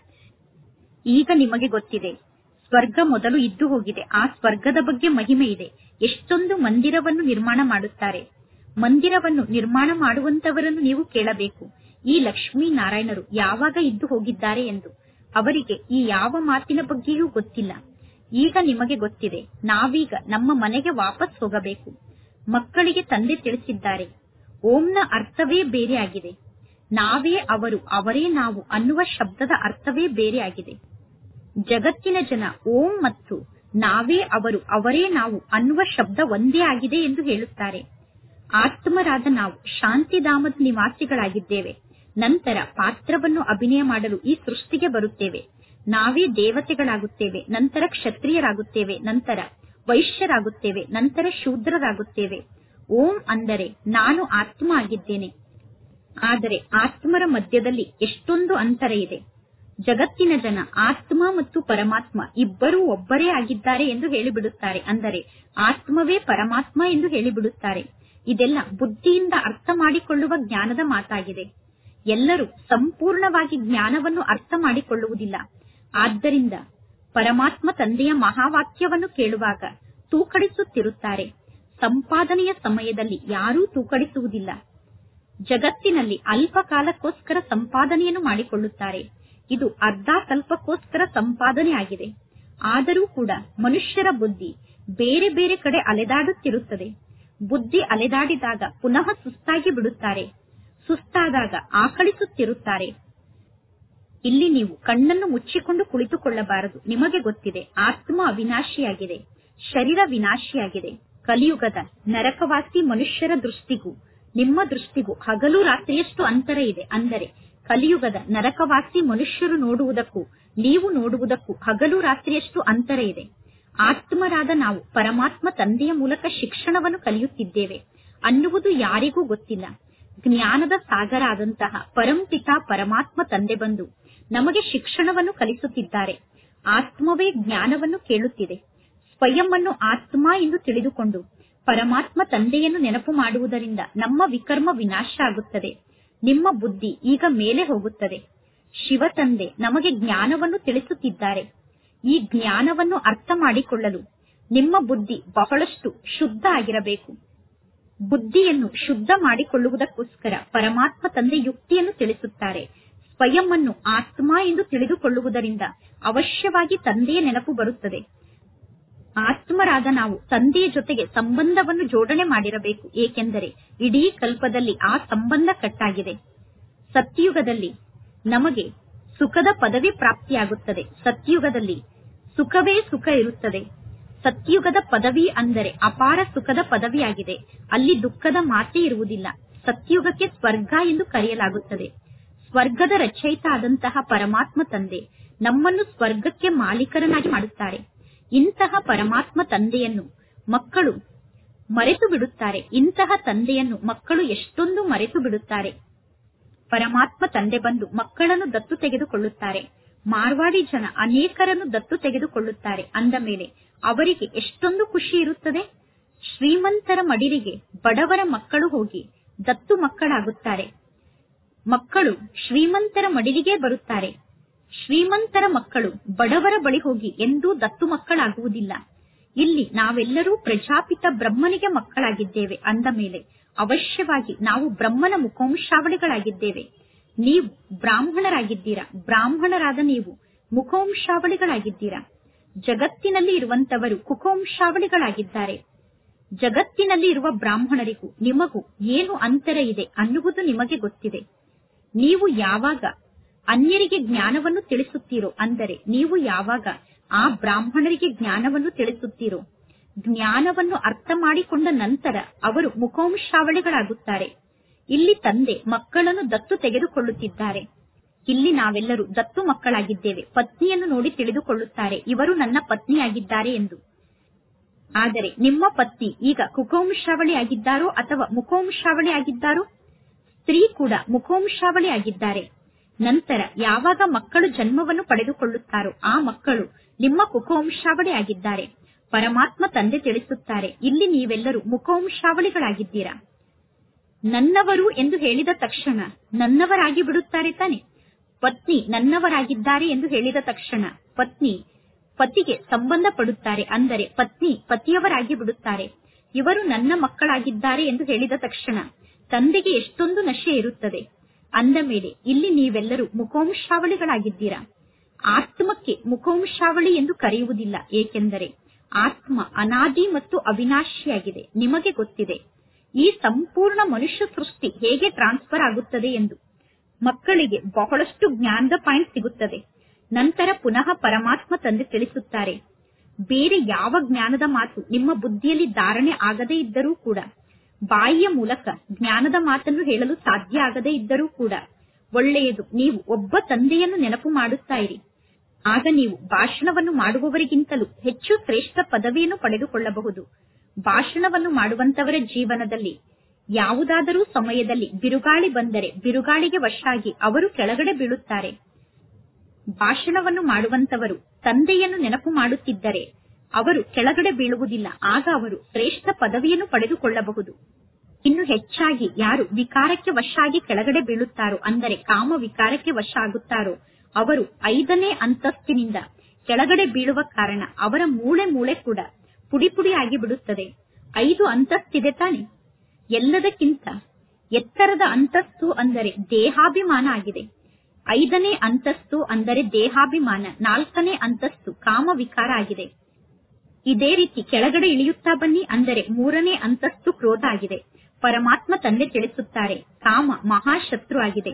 ಈಗ ನಿಮಗೆ ಗೊತ್ತಿದೆ ಸ್ವರ್ಗ ಮೊದಲು ಇದ್ದು ಹೋಗಿದೆ ಆ ಸ್ವರ್ಗದ ಬಗ್ಗೆ ಮಹಿಮೆ ಇದೆ ಎಷ್ಟೊಂದು ಮಂದಿರವನ್ನು ನಿರ್ಮಾಣ ಮಾಡುತ್ತಾರೆ ಮಂದಿರವನ್ನು ನಿರ್ಮಾಣ ಮಾಡುವಂತವರನ್ನು ನೀವು ಕೇಳಬೇಕು ಈ ಲಕ್ಷ್ಮೀ ನಾರಾಯಣರು ಯಾವಾಗ ಇದ್ದು ಹೋಗಿದ್ದಾರೆ ಎಂದು ಅವರಿಗೆ ಈ ಯಾವ ಮಾತಿನ ಬಗ್ಗೆಯೂ ಗೊತ್ತಿಲ್ಲ ಈಗ ನಿಮಗೆ ಗೊತ್ತಿದೆ ನಾವೀಗ ನಮ್ಮ ಮನೆಗೆ ವಾಪಸ್ ಹೋಗಬೇಕು ಮಕ್ಕಳಿಗೆ ತಂದೆ ತಿಳಿಸಿದ್ದಾರೆ ಓಂನ ಅರ್ಥವೇ ಬೇರೆ ಆಗಿದೆ ನಾವೇ ಅವರು ಅವರೇ ನಾವು ಅನ್ನುವ ಶಬ್ದದ ಅರ್ಥವೇ ಬೇರೆ ಆಗಿದೆ ಜಗತ್ತಿನ ಜನ ಓಂ ಮತ್ತು ನಾವೇ ಅವರು ಅವರೇ ನಾವು ಅನ್ನುವ ಶಬ್ದ ಒಂದೇ ಆಗಿದೆ ಎಂದು ಹೇಳುತ್ತಾರೆ ಆತ್ಮರಾದ ನಾವು ಶಾಂತಿಧಾಮದ ನಿವಾಸಿಗಳಾಗಿದ್ದೇವೆ ನಂತರ ಪಾತ್ರವನ್ನು ಅಭಿನಯ ಮಾಡಲು ಈ ಸೃಷ್ಟಿಗೆ ಬರುತ್ತೇವೆ ನಾವೇ ದೇವತೆಗಳಾಗುತ್ತೇವೆ ನಂತರ ಕ್ಷತ್ರಿಯರಾಗುತ್ತೇವೆ ನಂತರ ವೈಶ್ಯರಾಗುತ್ತೇವೆ ನಂತರ ಶೂದ್ರರಾಗುತ್ತೇವೆ ಓಂ ಅಂದರೆ ನಾನು ಆತ್ಮ ಆಗಿದ್ದೇನೆ ಆದರೆ ಆತ್ಮರ ಮಧ್ಯದಲ್ಲಿ ಎಷ್ಟೊಂದು ಅಂತರ ಇದೆ ಜಗತ್ತಿನ ಜನ ಆತ್ಮ ಮತ್ತು ಪರಮಾತ್ಮ ಇಬ್ಬರೂ ಒಬ್ಬರೇ ಆಗಿದ್ದಾರೆ ಎಂದು ಹೇಳಿಬಿಡುತ್ತಾರೆ ಅಂದರೆ ಆತ್ಮವೇ ಪರಮಾತ್ಮ ಎಂದು ಹೇಳಿಬಿಡುತ್ತಾರೆ ಇದೆಲ್ಲ ಬುದ್ಧಿಯಿಂದ ಅರ್ಥ ಮಾಡಿಕೊಳ್ಳುವ ಜ್ಞಾನದ ಮಾತಾಗಿದೆ ಎಲ್ಲರೂ ಸಂಪೂರ್ಣವಾಗಿ ಜ್ಞಾನವನ್ನು ಅರ್ಥ ಮಾಡಿಕೊಳ್ಳುವುದಿಲ್ಲ ಆದ್ದರಿಂದ ಪರಮಾತ್ಮ ತಂದೆಯ ಮಹಾವಾಕ್ಯವನ್ನು ಕೇಳುವಾಗ ತೂಕಡಿಸುತ್ತಿರುತ್ತಾರೆ ಸಂಪಾದನೆಯ ಸಮಯದಲ್ಲಿ ಯಾರೂ ತೂಕಡಿಸುವುದಿಲ್ಲ ಜಗತ್ತಿನಲ್ಲಿ ಅಲ್ಪ ಕಾಲಕ್ಕೋಸ್ಕರ ಸಂಪಾದನೆಯನ್ನು ಮಾಡಿಕೊಳ್ಳುತ್ತಾರೆ ಇದು ಅರ್ಧ ಕಲ್ಪಕ್ಕೋಸ್ಕರ ಸಂಪಾದನೆ ಆಗಿದೆ ಆದರೂ ಕೂಡ ಮನುಷ್ಯರ ಬುದ್ಧಿ ಬೇರೆ ಬೇರೆ ಕಡೆ ಅಲೆದಾಡುತ್ತಿರುತ್ತದೆ ಬುದ್ಧಿ ಅಲೆದಾಡಿದಾಗ ಪುನಃ ಸುಸ್ತಾಗಿ ಬಿಡುತ್ತಾರೆ ಸುಸ್ತಾದಾಗ ಆಕಳಿಸುತ್ತಿರುತ್ತಾರೆ ಇಲ್ಲಿ ನೀವು ಕಣ್ಣನ್ನು ಮುಚ್ಚಿಕೊಂಡು ಕುಳಿತುಕೊಳ್ಳಬಾರದು ನಿಮಗೆ ಗೊತ್ತಿದೆ ಆತ್ಮ ಅವಿನಾಶಿಯಾಗಿದೆ ಶರೀರ ವಿನಾಶಿಯಾಗಿದೆ ಕಲಿಯುಗದ ನರಕವಾಸಿ ಮನುಷ್ಯರ ದೃಷ್ಟಿಗೂ ನಿಮ್ಮ ದೃಷ್ಟಿಗೂ ಹಗಲು ರಾತ್ರಿಯಷ್ಟು ಅಂತರ ಇದೆ ಅಂದರೆ ಕಲಿಯುಗದ ನರಕವಾಸಿ ಮನುಷ್ಯರು ನೋಡುವುದಕ್ಕೂ ನೀವು ನೋಡುವುದಕ್ಕೂ ಹಗಲು ರಾತ್ರಿಯಷ್ಟು ಅಂತರ ಇದೆ ಆತ್ಮರಾದ ನಾವು ಪರಮಾತ್ಮ ತಂದೆಯ ಮೂಲಕ ಶಿಕ್ಷಣವನ್ನು ಕಲಿಯುತ್ತಿದ್ದೇವೆ ಅನ್ನುವುದು ಯಾರಿಗೂ ಗೊತ್ತಿಲ್ಲ ಜ್ಞಾನದ ಸಾಗರ ಆದಂತಹ ಪರಂಪಿತ ಪರಮಾತ್ಮ ತಂದೆ ಬಂದು ನಮಗೆ ಶಿಕ್ಷಣವನ್ನು ಕಲಿಸುತ್ತಿದ್ದಾರೆ ಆತ್ಮವೇ ಜ್ಞಾನವನ್ನು ಕೇಳುತ್ತಿದೆ ಸ್ವಯಂ ಅನ್ನು ಆತ್ಮ ಎಂದು ತಿಳಿದುಕೊಂಡು ಪರಮಾತ್ಮ ತಂದೆಯನ್ನು ನೆನಪು ಮಾಡುವುದರಿಂದ ನಮ್ಮ ವಿಕರ್ಮ ವಿನಾಶ ಆಗುತ್ತದೆ ನಿಮ್ಮ ಬುದ್ಧಿ ಈಗ ಮೇಲೆ ಹೋಗುತ್ತದೆ ಶಿವ ತಂದೆ ನಮಗೆ ಜ್ಞಾನವನ್ನು ತಿಳಿಸುತ್ತಿದ್ದಾರೆ ಈ ಜ್ಞಾನವನ್ನು ಅರ್ಥ ಮಾಡಿಕೊಳ್ಳಲು ನಿಮ್ಮ ಬುದ್ಧಿ ಬಹಳಷ್ಟು ಶುದ್ಧ ಆಗಿರಬೇಕು ಬುದ್ಧಿಯನ್ನು ಶುದ್ಧ ಮಾಡಿಕೊಳ್ಳುವುದಕ್ಕೋಸ್ಕರ ಪರಮಾತ್ಮ ತಂದೆ ಯುಕ್ತಿಯನ್ನು ತಿಳಿಸುತ್ತಾರೆ ಸ್ವಯಂ ಅನ್ನು ಆತ್ಮ ಎಂದು ತಿಳಿದುಕೊಳ್ಳುವುದರಿಂದ ಅವಶ್ಯವಾಗಿ ತಂದೆಯ ನೆನಪು ಬರುತ್ತದೆ ಆತ್ಮರಾದ ನಾವು ತಂದೆಯ ಜೊತೆಗೆ ಸಂಬಂಧವನ್ನು ಜೋಡಣೆ ಮಾಡಿರಬೇಕು ಏಕೆಂದರೆ ಇಡೀ ಕಲ್ಪದಲ್ಲಿ ಆ ಸಂಬಂಧ ಕಟ್ಟಾಗಿದೆ ಸತ್ಯುಗದಲ್ಲಿ ನಮಗೆ ಸುಖದ ಪದವಿ ಪ್ರಾಪ್ತಿಯಾಗುತ್ತದೆ ಸತ್ಯುಗದಲ್ಲಿ ಸುಖವೇ ಸುಖ ಇರುತ್ತದೆ ಸತ್ಯುಗದ ಪದವಿ ಅಂದರೆ ಅಪಾರ ಸುಖದ ಪದವಿಯಾಗಿದೆ ಅಲ್ಲಿ ದುಃಖದ ಮಾತೇ ಇರುವುದಿಲ್ಲ ಸತ್ಯುಗಕ್ಕೆ ಸ್ವರ್ಗ ಎಂದು ಕರೆಯಲಾಗುತ್ತದೆ ಸ್ವರ್ಗದ ರಚಯಿತ ಆದಂತಹ ಪರಮಾತ್ಮ ತಂದೆ ನಮ್ಮನ್ನು ಸ್ವರ್ಗಕ್ಕೆ ಮಾಲೀಕರನ್ನಾಗಿ ಮಾಡುತ್ತಾರೆ ಇಂತಹ ಪರಮಾತ್ಮ ತಂದೆಯನ್ನು ಮಕ್ಕಳು ಮರೆತು ಬಿಡುತ್ತಾರೆ ಇಂತಹ ತಂದೆಯನ್ನು ಮಕ್ಕಳು ಎಷ್ಟೊಂದು ಮರೆತು ಬಿಡುತ್ತಾರೆ ಪರಮಾತ್ಮ ತಂದೆ ಬಂದು ಮಕ್ಕಳನ್ನು ದತ್ತು ತೆಗೆದುಕೊಳ್ಳುತ್ತಾರೆ ಮಾರ್ವಾಡಿ ಜನ ಅನೇಕರನ್ನು ದತ್ತು ತೆಗೆದುಕೊಳ್ಳುತ್ತಾರೆ ಅಂದ ಮೇಲೆ ಅವರಿಗೆ ಎಷ್ಟೊಂದು ಖುಷಿ ಇರುತ್ತದೆ ಶ್ರೀಮಂತರ ಮಡಿಲಿಗೆ ಬಡವರ ಮಕ್ಕಳು ಹೋಗಿ ದತ್ತು ಮಕ್ಕಳಾಗುತ್ತಾರೆ ಮಕ್ಕಳು ಶ್ರೀಮಂತರ ಮಡಿಲಿಗೆ ಬರುತ್ತಾರೆ ಶ್ರೀಮಂತರ ಮಕ್ಕಳು ಬಡವರ ಬಳಿ ಹೋಗಿ ಎಂದೂ ದತ್ತು ಮಕ್ಕಳಾಗುವುದಿಲ್ಲ ಇಲ್ಲಿ ನಾವೆಲ್ಲರೂ ಪ್ರಜಾಪಿತ ಬ್ರಹ್ಮನಿಗೆ ಮಕ್ಕಳಾಗಿದ್ದೇವೆ ಅಂದ ಮೇಲೆ ಅವಶ್ಯವಾಗಿ ನಾವು ಬ್ರಹ್ಮನ ಮುಖವಂಶಾವಳಿಗಳಾಗಿದ್ದೇವೆ ನೀವು ಬ್ರಾಹ್ಮಣರಾಗಿದ್ದೀರಾ ಬ್ರಾಹ್ಮಣರಾದ ನೀವು ಮುಖವಂಶಾವಳಿಗಳಾಗಿದ್ದೀರಾ ಜಗತ್ತಿನಲ್ಲಿ ಇರುವಂತವರು ಕುಖವಂಶಾವಳಿಗಳಾಗಿದ್ದಾರೆ ಜಗತ್ತಿನಲ್ಲಿ ಇರುವ ಬ್ರಾಹ್ಮಣರಿಗೂ ನಿಮಗೂ ಏನು ಅಂತರ ಇದೆ ಅನ್ನುವುದು ನಿಮಗೆ ಗೊತ್ತಿದೆ ನೀವು ಯಾವಾಗ ಅನ್ಯರಿಗೆ ಜ್ಞಾನವನ್ನು ತಿಳಿಸುತ್ತೀರೋ ಅಂದರೆ ನೀವು ಯಾವಾಗ ಆ ಬ್ರಾಹ್ಮಣರಿಗೆ ಜ್ಞಾನವನ್ನು ತಿಳಿಸುತ್ತೀರೋ ಜ್ಞಾನವನ್ನು ಅರ್ಥ ಮಾಡಿಕೊಂಡ ನಂತರ ಅವರು ಮುಖವಂಶಾವಳಿಗಳಾಗುತ್ತಾರೆ ಇಲ್ಲಿ ತಂದೆ ಮಕ್ಕಳನ್ನು ದತ್ತು ತೆಗೆದುಕೊಳ್ಳುತ್ತಿದ್ದಾರೆ ಇಲ್ಲಿ ನಾವೆಲ್ಲರೂ ದತ್ತು ಮಕ್ಕಳಾಗಿದ್ದೇವೆ ಪತ್ನಿಯನ್ನು ನೋಡಿ ತಿಳಿದುಕೊಳ್ಳುತ್ತಾರೆ ಇವರು ನನ್ನ ಪತ್ನಿಯಾಗಿದ್ದಾರೆ ಎಂದು ಆದರೆ ನಿಮ್ಮ ಪತ್ನಿ ಈಗ ಕುಖವಂಶಾವಳಿ ಆಗಿದ್ದಾರೋ ಅಥವಾ ಮುಖವಂಶಾವಳಿ ಆಗಿದ್ದಾರೋ ಸ್ತ್ರೀ ಕೂಡ ಮುಖವಂಶಾವಳಿ ಆಗಿದ್ದಾರೆ ನಂತರ ಯಾವಾಗ ಮಕ್ಕಳು ಜನ್ಮವನ್ನು ಪಡೆದುಕೊಳ್ಳುತ್ತಾರೋ ಆ ಮಕ್ಕಳು ನಿಮ್ಮ ಕುಖವಂಶಾವಳಿ ಆಗಿದ್ದಾರೆ ಪರಮಾತ್ಮ ತಂದೆ ತಿಳಿಸುತ್ತಾರೆ ಇಲ್ಲಿ ನೀವೆಲ್ಲರೂ ಮುಖವಂಶಾವಳಿಗಳಾಗಿದ್ದೀರಾ ನನ್ನವರು ಎಂದು ಹೇಳಿದ ತಕ್ಷಣ ನನ್ನವರಾಗಿ ಬಿಡುತ್ತಾರೆ ತಾನೆ ಪತ್ನಿ ನನ್ನವರಾಗಿದ್ದಾರೆ ಎಂದು ಹೇಳಿದ ತಕ್ಷಣ ಪತ್ನಿ ಪತಿಗೆ ಸಂಬಂಧ ಪಡುತ್ತಾರೆ ಅಂದರೆ ಪತ್ನಿ ಪತಿಯವರಾಗಿ ಬಿಡುತ್ತಾರೆ ಇವರು ನನ್ನ ಮಕ್ಕಳಾಗಿದ್ದಾರೆ ಎಂದು ಹೇಳಿದ ತಕ್ಷಣ ತಂದೆಗೆ ಎಷ್ಟೊಂದು ನಶೆ ಇರುತ್ತದೆ ಅಂದ ಮೇಲೆ ಇಲ್ಲಿ ನೀವೆಲ್ಲರೂ ಮುಖವಂಶಾವಳಿಗಳಾಗಿದ್ದೀರಾ ಆತ್ಮಕ್ಕೆ ಮುಖವಂಶಾವಳಿ ಎಂದು ಕರೆಯುವುದಿಲ್ಲ ಏಕೆಂದರೆ ಆತ್ಮ ಅನಾದಿ ಮತ್ತು ಅವಿನಾಶಿಯಾಗಿದೆ ನಿಮಗೆ ಗೊತ್ತಿದೆ ಈ ಸಂಪೂರ್ಣ ಮನುಷ್ಯ ಸೃಷ್ಟಿ ಹೇಗೆ ಟ್ರಾನ್ಸ್ಫರ್ ಆಗುತ್ತದೆ ಎಂದು ಮಕ್ಕಳಿಗೆ ಬಹಳಷ್ಟು ಜ್ಞಾನದ ಪಾಯಿಂಟ್ ಸಿಗುತ್ತದೆ ನಂತರ ಪುನಃ ಪರಮಾತ್ಮ ತಂದೆ ತಿಳಿಸುತ್ತಾರೆ ಬೇರೆ ಯಾವ ಜ್ಞಾನದ ಮಾತು ನಿಮ್ಮ ಬುದ್ಧಿಯಲ್ಲಿ ಧಾರಣೆ ಆಗದೇ ಇದ್ದರೂ ಕೂಡ ಬಾಯಿಯ ಮೂಲಕ ಜ್ಞಾನದ ಮಾತನ್ನು ಹೇಳಲು ಸಾಧ್ಯ ಆಗದೇ ಇದ್ದರೂ ಕೂಡ ಒಳ್ಳೆಯದು ನೀವು ಒಬ್ಬ ತಂದೆಯನ್ನು ನೆನಪು ಮಾಡುತ್ತಾ ಇರಿ ಆಗ ನೀವು ಭಾಷಣವನ್ನು ಮಾಡುವವರಿಗಿಂತಲೂ ಹೆಚ್ಚು ಶ್ರೇಷ್ಠ ಪದವಿಯನ್ನು ಪಡೆದುಕೊಳ್ಳಬಹುದು ಭಾಷಣವನ್ನು ಮಾಡುವಂತವರ ಜೀವನದಲ್ಲಿ ಯಾವುದಾದರೂ ಸಮಯದಲ್ಲಿ ಬಿರುಗಾಳಿ ಬಂದರೆ ಬಿರುಗಾಳಿಗೆ ವಶಾಗಿ ಅವರು ಕೆಳಗಡೆ ಬೀಳುತ್ತಾರೆ ಭಾಷಣವನ್ನು ಮಾಡುವಂತವರು ತಂದೆಯನ್ನು ನೆನಪು ಮಾಡುತ್ತಿದ್ದರೆ ಅವರು ಕೆಳಗಡೆ ಬೀಳುವುದಿಲ್ಲ ಆಗ ಅವರು ಶ್ರೇಷ್ಠ ಪದವಿಯನ್ನು ಪಡೆದುಕೊಳ್ಳಬಹುದು ಇನ್ನು ಹೆಚ್ಚಾಗಿ ಯಾರು ವಿಕಾರಕ್ಕೆ ವಶಾಗಿ ಕೆಳಗಡೆ ಬೀಳುತ್ತಾರೋ ಅಂದರೆ ಕಾಮ ವಿಕಾರಕ್ಕೆ ವಶ ಆಗುತ್ತಾರೋ ಅವರು ಐದನೇ ಅಂತಸ್ತಿನಿಂದ ಕೆಳಗಡೆ ಬೀಳುವ ಕಾರಣ ಅವರ ಮೂಳೆ ಮೂಳೆ ಕೂಡ ಪುಡಿ ಪುಡಿ ಆಗಿ ಬಿಡುತ್ತದೆ ಐದು ಅಂತಸ್ತಿದೆ ತಾನೆ ಎಲ್ಲದಕ್ಕಿಂತ ಎತ್ತರದ ಅಂತಸ್ತು ಅಂದರೆ ದೇಹಾಭಿಮಾನ ಆಗಿದೆ ಐದನೇ ಅಂತಸ್ತು ಅಂದರೆ ದೇಹಾಭಿಮಾನ ನಾಲ್ಕನೇ ಅಂತಸ್ತು ಕಾಮ ವಿಕಾರ ಆಗಿದೆ ಇದೇ ರೀತಿ ಕೆಳಗಡೆ ಇಳಿಯುತ್ತಾ ಬನ್ನಿ ಅಂದರೆ ಮೂರನೇ ಅಂತಸ್ತು ಕ್ರೋಧ ಆಗಿದೆ ಪರಮಾತ್ಮ ತಂದೆ ತಿಳಿಸುತ್ತಾರೆ ಕಾಮ ಮಹಾಶತ್ರು ಆಗಿದೆ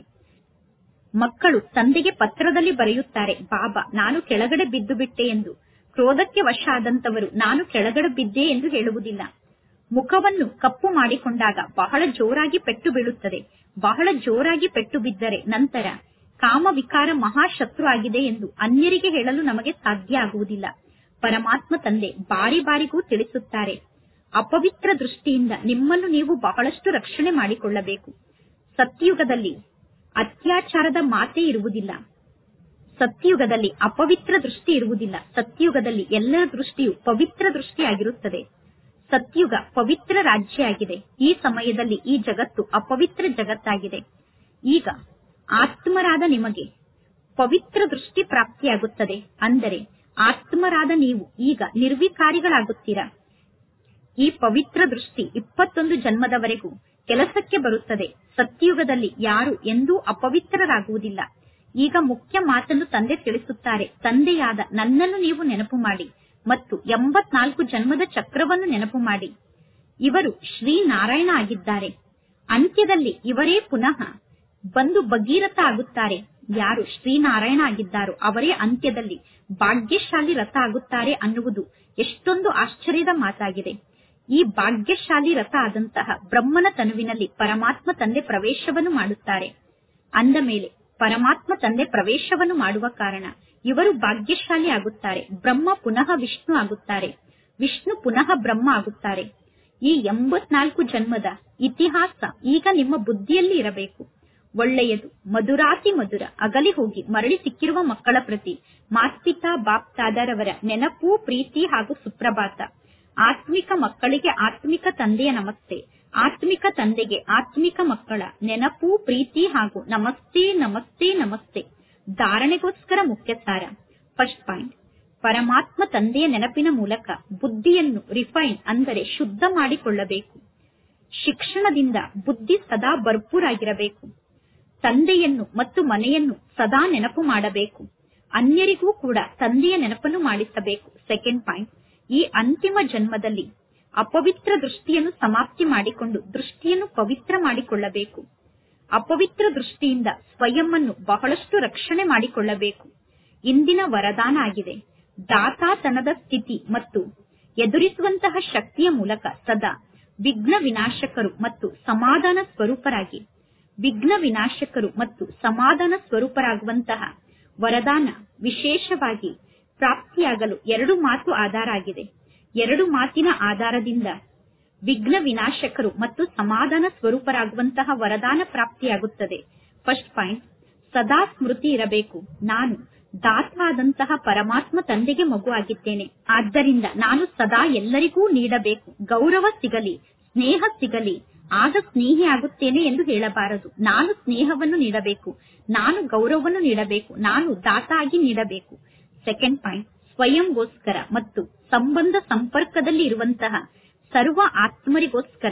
ಮಕ್ಕಳು ತಂದೆಗೆ ಪತ್ರದಲ್ಲಿ ಬರೆಯುತ್ತಾರೆ ಬಾಬಾ ನಾನು ಕೆಳಗಡೆ ಬಿದ್ದು ಬಿಟ್ಟೆ ಎಂದು ಕ್ರೋಧಕ್ಕೆ ವಶ ಆದಂತವರು ನಾನು ಕೆಳಗಡೆ ಬಿದ್ದೆ ಎಂದು ಹೇಳುವುದಿಲ್ಲ ಮುಖವನ್ನು ಕಪ್ಪು ಮಾಡಿಕೊಂಡಾಗ ಬಹಳ ಜೋರಾಗಿ ಪೆಟ್ಟು ಬೀಳುತ್ತದೆ ಬಹಳ ಜೋರಾಗಿ ಪೆಟ್ಟು ಬಿದ್ದರೆ ನಂತರ ಕಾಮ ವಿಕಾರ ಮಹಾಶತ್ರು ಆಗಿದೆ ಎಂದು ಅನ್ಯರಿಗೆ ಹೇಳಲು ನಮಗೆ ಸಾಧ್ಯ ಆಗುವುದಿಲ್ಲ ಪರಮಾತ್ಮ ತಂದೆ ಬಾರಿ ಬಾರಿಗೂ ತಿಳಿಸುತ್ತಾರೆ ಅಪವಿತ್ರ ದೃಷ್ಟಿಯಿಂದ ನಿಮ್ಮನ್ನು ನೀವು ಬಹಳಷ್ಟು ರಕ್ಷಣೆ ಮಾಡಿಕೊಳ್ಳಬೇಕು ಸತ್ಯುಗದಲ್ಲಿ ಅತ್ಯಾಚಾರದ ಮಾತೇ ಇರುವುದಿಲ್ಲ ಸತ್ಯುಗದಲ್ಲಿ ಅಪವಿತ್ರ ದೃಷ್ಟಿ ಇರುವುದಿಲ್ಲ ಸತ್ಯುಗದಲ್ಲಿ ಎಲ್ಲರ ದೃಷ್ಟಿಯು ಪವಿತ್ರ ದೃಷ್ಟಿಯಾಗಿರುತ್ತದೆ ಸತ್ಯುಗ ಪವಿತ್ರ ರಾಜ್ಯ ಆಗಿದೆ ಈ ಸಮಯದಲ್ಲಿ ಈ ಜಗತ್ತು ಅಪವಿತ್ರ ಜಗತ್ತಾಗಿದೆ ಈಗ ಆತ್ಮರಾದ ನಿಮಗೆ ಪವಿತ್ರ ದೃಷ್ಟಿ ಪ್ರಾಪ್ತಿಯಾಗುತ್ತದೆ ಅಂದರೆ ಆತ್ಮರಾದ ನೀವು ಈಗ ನಿರ್ವಿಕಾರಿಗಳಾಗುತ್ತೀರಾ ಈ ಪವಿತ್ರ ದೃಷ್ಟಿ ಇಪ್ಪತ್ತೊಂದು ಜನ್ಮದವರೆಗೂ ಕೆಲಸಕ್ಕೆ ಬರುತ್ತದೆ ಸತ್ಯುಗದಲ್ಲಿ ಯಾರು ಎಂದೂ ಅಪವಿತ್ರರಾಗುವುದಿಲ್ಲ ಈಗ ಮುಖ್ಯ ಮಾತನ್ನು ತಂದೆ ತಿಳಿಸುತ್ತಾರೆ ತಂದೆಯಾದ ನನ್ನನ್ನು ನೀವು ನೆನಪು ಮಾಡಿ ಮತ್ತು ಎಂಬತ್ನಾಲ್ಕು ಜನ್ಮದ ಚಕ್ರವನ್ನು ನೆನಪು ಮಾಡಿ ಇವರು ಶ್ರೀನಾರಾಯಣ ಆಗಿದ್ದಾರೆ ಅಂತ್ಯದಲ್ಲಿ ಇವರೇ ಪುನಃ ಬಂದು ಭಗೀರಥ ಆಗುತ್ತಾರೆ ಯಾರು ಶ್ರೀನಾರಾಯಣ ಆಗಿದ್ದಾರೋ ಅವರೇ ಅಂತ್ಯದಲ್ಲಿ ಭಾಗ್ಯಶಾಲಿ ರಥ ಆಗುತ್ತಾರೆ ಅನ್ನುವುದು ಎಷ್ಟೊಂದು ಆಶ್ಚರ್ಯದ ಮಾತಾಗಿದೆ ಈ ಭಾಗ್ಯಶಾಲಿ ರಥ ಆದಂತಹ ಬ್ರಹ್ಮನ ತನುವಿನಲ್ಲಿ ಪರಮಾತ್ಮ ತಂದೆ ಪ್ರವೇಶವನ್ನು ಮಾಡುತ್ತಾರೆ ಅಂದ ಮೇಲೆ ಪರಮಾತ್ಮ ತಂದೆ ಪ್ರವೇಶವನ್ನು ಮಾಡುವ ಕಾರಣ ಇವರು ಭಾಗ್ಯಶಾಲಿ ಆಗುತ್ತಾರೆ ಬ್ರಹ್ಮ ಪುನಃ ವಿಷ್ಣು ಆಗುತ್ತಾರೆ ವಿಷ್ಣು ಪುನಃ ಬ್ರಹ್ಮ ಆಗುತ್ತಾರೆ ಈ ಎಂಬತ್ನಾಲ್ಕು ಜನ್ಮದ ಇತಿಹಾಸ ಈಗ ನಿಮ್ಮ ಬುದ್ಧಿಯಲ್ಲಿ ಇರಬೇಕು ಒಳ್ಳೆಯದು ಮಧುರಾತಿ ಮಧುರ ಅಗಲಿ ಹೋಗಿ ಮರಳಿ ಸಿಕ್ಕಿರುವ ಮಕ್ಕಳ ಪ್ರತಿ ಮಾತ್ಪಿತಾ ಬಾಪ್ ತಾದರವರ ನೆನಪು ಪ್ರೀತಿ ಹಾಗೂ ಸುಪ್ರಭಾತ ಆತ್ಮಿಕ ಮಕ್ಕಳಿಗೆ ಆತ್ಮಿಕ ತಂದೆಯ ನಮಸ್ತೆ ಆತ್ಮಿಕ ತಂದೆಗೆ ಆತ್ಮಿಕ ಮಕ್ಕಳ ನೆನಪು ಪ್ರೀತಿ ಹಾಗೂ ನಮಸ್ತೆ ನಮಸ್ತೆ ನಮಸ್ತೆ ಧಾರಣೆಗೋಸ್ಕರ ಮುಖ್ಯ ಸಾರ ಫಸ್ಟ್ ಪಾಯಿಂಟ್ ಪರಮಾತ್ಮ ತಂದೆಯ ನೆನಪಿನ ಮೂಲಕ ಬುದ್ಧಿಯನ್ನು ರಿಫೈನ್ ಅಂದರೆ ಶುದ್ಧ ಮಾಡಿಕೊಳ್ಳಬೇಕು ಶಿಕ್ಷಣದಿಂದ ಬುದ್ಧಿ ಸದಾ ಭರ್ಪೂರಾಗಿರಬೇಕು ತಂದೆಯನ್ನು ಮತ್ತು ಮನೆಯನ್ನು ಸದಾ ನೆನಪು ಮಾಡಬೇಕು ಅನ್ಯರಿಗೂ ಕೂಡ ತಂದೆಯ ನೆನಪನ್ನು ಮಾಡಿಸಬೇಕು ಸೆಕೆಂಡ್ ಪಾಯಿಂಟ್ ಈ ಅಂತಿಮ ಜನ್ಮದಲ್ಲಿ ಅಪವಿತ್ರ ದೃಷ್ಟಿಯನ್ನು ಸಮಾಪ್ತಿ ಮಾಡಿಕೊಂಡು ದೃಷ್ಟಿಯನ್ನು ಪವಿತ್ರ ಮಾಡಿಕೊಳ್ಳಬೇಕು ಅಪವಿತ್ರ ದೃಷ್ಟಿಯಿಂದ ಸ್ವಯಂವನ್ನು ಬಹಳಷ್ಟು ರಕ್ಷಣೆ ಮಾಡಿಕೊಳ್ಳಬೇಕು ಇಂದಿನ ವರದಾನ ಆಗಿದೆ ದಾತಾತನದ ಸ್ಥಿತಿ ಮತ್ತು ಎದುರಿಸುವಂತಹ ಶಕ್ತಿಯ ಮೂಲಕ ಸದಾ ವಿಘ್ನ ವಿನಾಶಕರು ಮತ್ತು ಸಮಾಧಾನ ಸ್ವರೂಪರಾಗಿ ವಿಘ್ನ ವಿನಾಶಕರು ಮತ್ತು ಸಮಾಧಾನ ಸ್ವರೂಪರಾಗುವಂತಹ ವರದಾನ ವಿಶೇಷವಾಗಿ ಪ್ರಾಪ್ತಿಯಾಗಲು ಎರಡು ಮಾತು ಆಧಾರ ಆಗಿದೆ ಎರಡು ಮಾತಿನ ಆಧಾರದಿಂದ ವಿಘ್ನ ವಿನಾಶಕರು ಮತ್ತು ಸಮಾಧಾನ ಸ್ವರೂಪರಾಗುವಂತಹ ವರದಾನ ಪ್ರಾಪ್ತಿಯಾಗುತ್ತದೆ ಫಸ್ಟ್ ಪಾಯಿಂಟ್ ಸದಾ ಸ್ಮೃತಿ ಇರಬೇಕು ನಾನು ದಾತ ಆದಂತಹ ಪರಮಾತ್ಮ ತಂದೆಗೆ ಮಗು ಆಗಿದ್ದೇನೆ ಆದ್ದರಿಂದ ನಾನು ಸದಾ ಎಲ್ಲರಿಗೂ ನೀಡಬೇಕು ಗೌರವ ಸಿಗಲಿ ಸ್ನೇಹ ಸಿಗಲಿ ಆಗ ಸ್ನೇಹಿ ಆಗುತ್ತೇನೆ ಎಂದು ಹೇಳಬಾರದು ನಾನು ಸ್ನೇಹವನ್ನು ನೀಡಬೇಕು ನಾನು ಗೌರವವನ್ನು ನೀಡಬೇಕು ನಾನು ದಾತ ಆಗಿ ನೀಡಬೇಕು ಸೆಕೆಂಡ್ ಪಾಯಿಂಟ್ ಸ್ವಯಂಗೋಸ್ಕರ ಮತ್ತು ಸಂಬಂಧ ಸಂಪರ್ಕದಲ್ಲಿ ಇರುವಂತಹ ಸರ್ವ ಆತ್ಮರಿಗೋಸ್ಕರ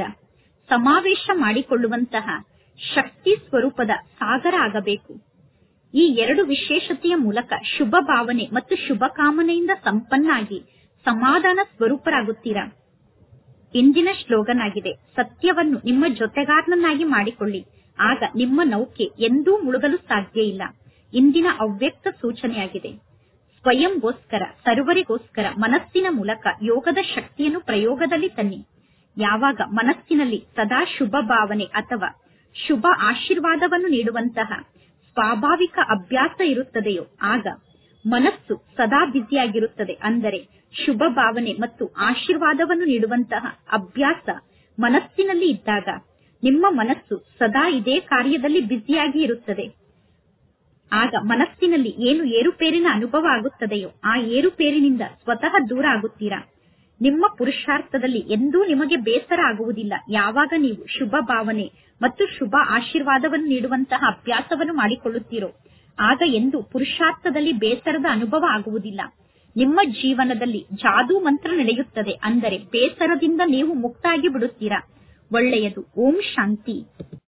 ಸಮಾವೇಶ ಮಾಡಿಕೊಳ್ಳುವಂತಹ ಶಕ್ತಿ ಸ್ವರೂಪದ ಸಾಗರ ಆಗಬೇಕು ಈ ಎರಡು ವಿಶೇಷತೆಯ ಮೂಲಕ ಶುಭ ಭಾವನೆ ಮತ್ತು ಶುಭ ಕಾಮನೆಯಿಂದ ಸಂಪನ್ನಾಗಿ ಸಮಾಧಾನ ಸ್ವರೂಪರಾಗುತ್ತೀರಾ ಇಂದಿನ ಶ್ಲೋಗನ್ ಆಗಿದೆ ಸತ್ಯವನ್ನು ನಿಮ್ಮ ಜೊತೆಗಾರನನ್ನಾಗಿ ಮಾಡಿಕೊಳ್ಳಿ ಆಗ ನಿಮ್ಮ ನೌಕೆ ಎಂದೂ ಮುಳುಗಲು ಸಾಧ್ಯ ಇಲ್ಲ ಇಂದಿನ ಅವ್ಯಕ್ತ ಸೂಚನೆಯಾಗಿದೆ ಸ್ವಯಂಗೋಸ್ಕರ ಸರ್ವರಿಗೋಸ್ಕರ ಮನಸ್ಸಿನ ಮೂಲಕ ಯೋಗದ ಶಕ್ತಿಯನ್ನು ಪ್ರಯೋಗದಲ್ಲಿ ತನ್ನಿ ಯಾವಾಗ ಮನಸ್ಸಿನಲ್ಲಿ ಸದಾ ಶುಭ ಭಾವನೆ ಅಥವಾ ಶುಭ ಆಶೀರ್ವಾದವನ್ನು ನೀಡುವಂತಹ ಸ್ವಾಭಾವಿಕ ಅಭ್ಯಾಸ ಇರುತ್ತದೆಯೋ ಆಗ ಮನಸ್ಸು ಸದಾ ಬ್ಯುಸಿಯಾಗಿರುತ್ತದೆ ಅಂದರೆ ಶುಭ ಭಾವನೆ ಮತ್ತು ಆಶೀರ್ವಾದವನ್ನು ನೀಡುವಂತಹ ಅಭ್ಯಾಸ ಮನಸ್ಸಿನಲ್ಲಿ ಇದ್ದಾಗ ನಿಮ್ಮ ಮನಸ್ಸು ಸದಾ ಇದೇ ಕಾರ್ಯದಲ್ಲಿ ಬ್ಯುಸಿಯಾಗಿ ಇರುತ್ತದೆ ಆಗ ಮನಸ್ಸಿನಲ್ಲಿ ಏನು ಏರುಪೇರಿನ ಅನುಭವ ಆಗುತ್ತದೆಯೋ ಆ ಏರುಪೇರಿನಿಂದ ಸ್ವತಃ ದೂರ ಆಗುತ್ತೀರಾ ನಿಮ್ಮ ಪುರುಷಾರ್ಥದಲ್ಲಿ ಎಂದೂ ನಿಮಗೆ ಬೇಸರ ಆಗುವುದಿಲ್ಲ ಯಾವಾಗ ನೀವು ಶುಭ ಭಾವನೆ ಮತ್ತು ಶುಭ ಆಶೀರ್ವಾದವನ್ನು ನೀಡುವಂತಹ ಅಭ್ಯಾಸವನ್ನು ಮಾಡಿಕೊಳ್ಳುತ್ತೀರೋ ಆಗ ಎಂದು ಪುರುಷಾರ್ಥದಲ್ಲಿ ಬೇಸರದ ಅನುಭವ ಆಗುವುದಿಲ್ಲ ನಿಮ್ಮ ಜೀವನದಲ್ಲಿ ಜಾದೂ ಮಂತ್ರ ನಡೆಯುತ್ತದೆ ಅಂದರೆ ಬೇಸರದಿಂದ ನೀವು ಮುಕ್ತಾಗಿ ಬಿಡುತ್ತೀರಾ ಒಳ್ಳೆಯದು ಓಂ ಶಾಂತಿ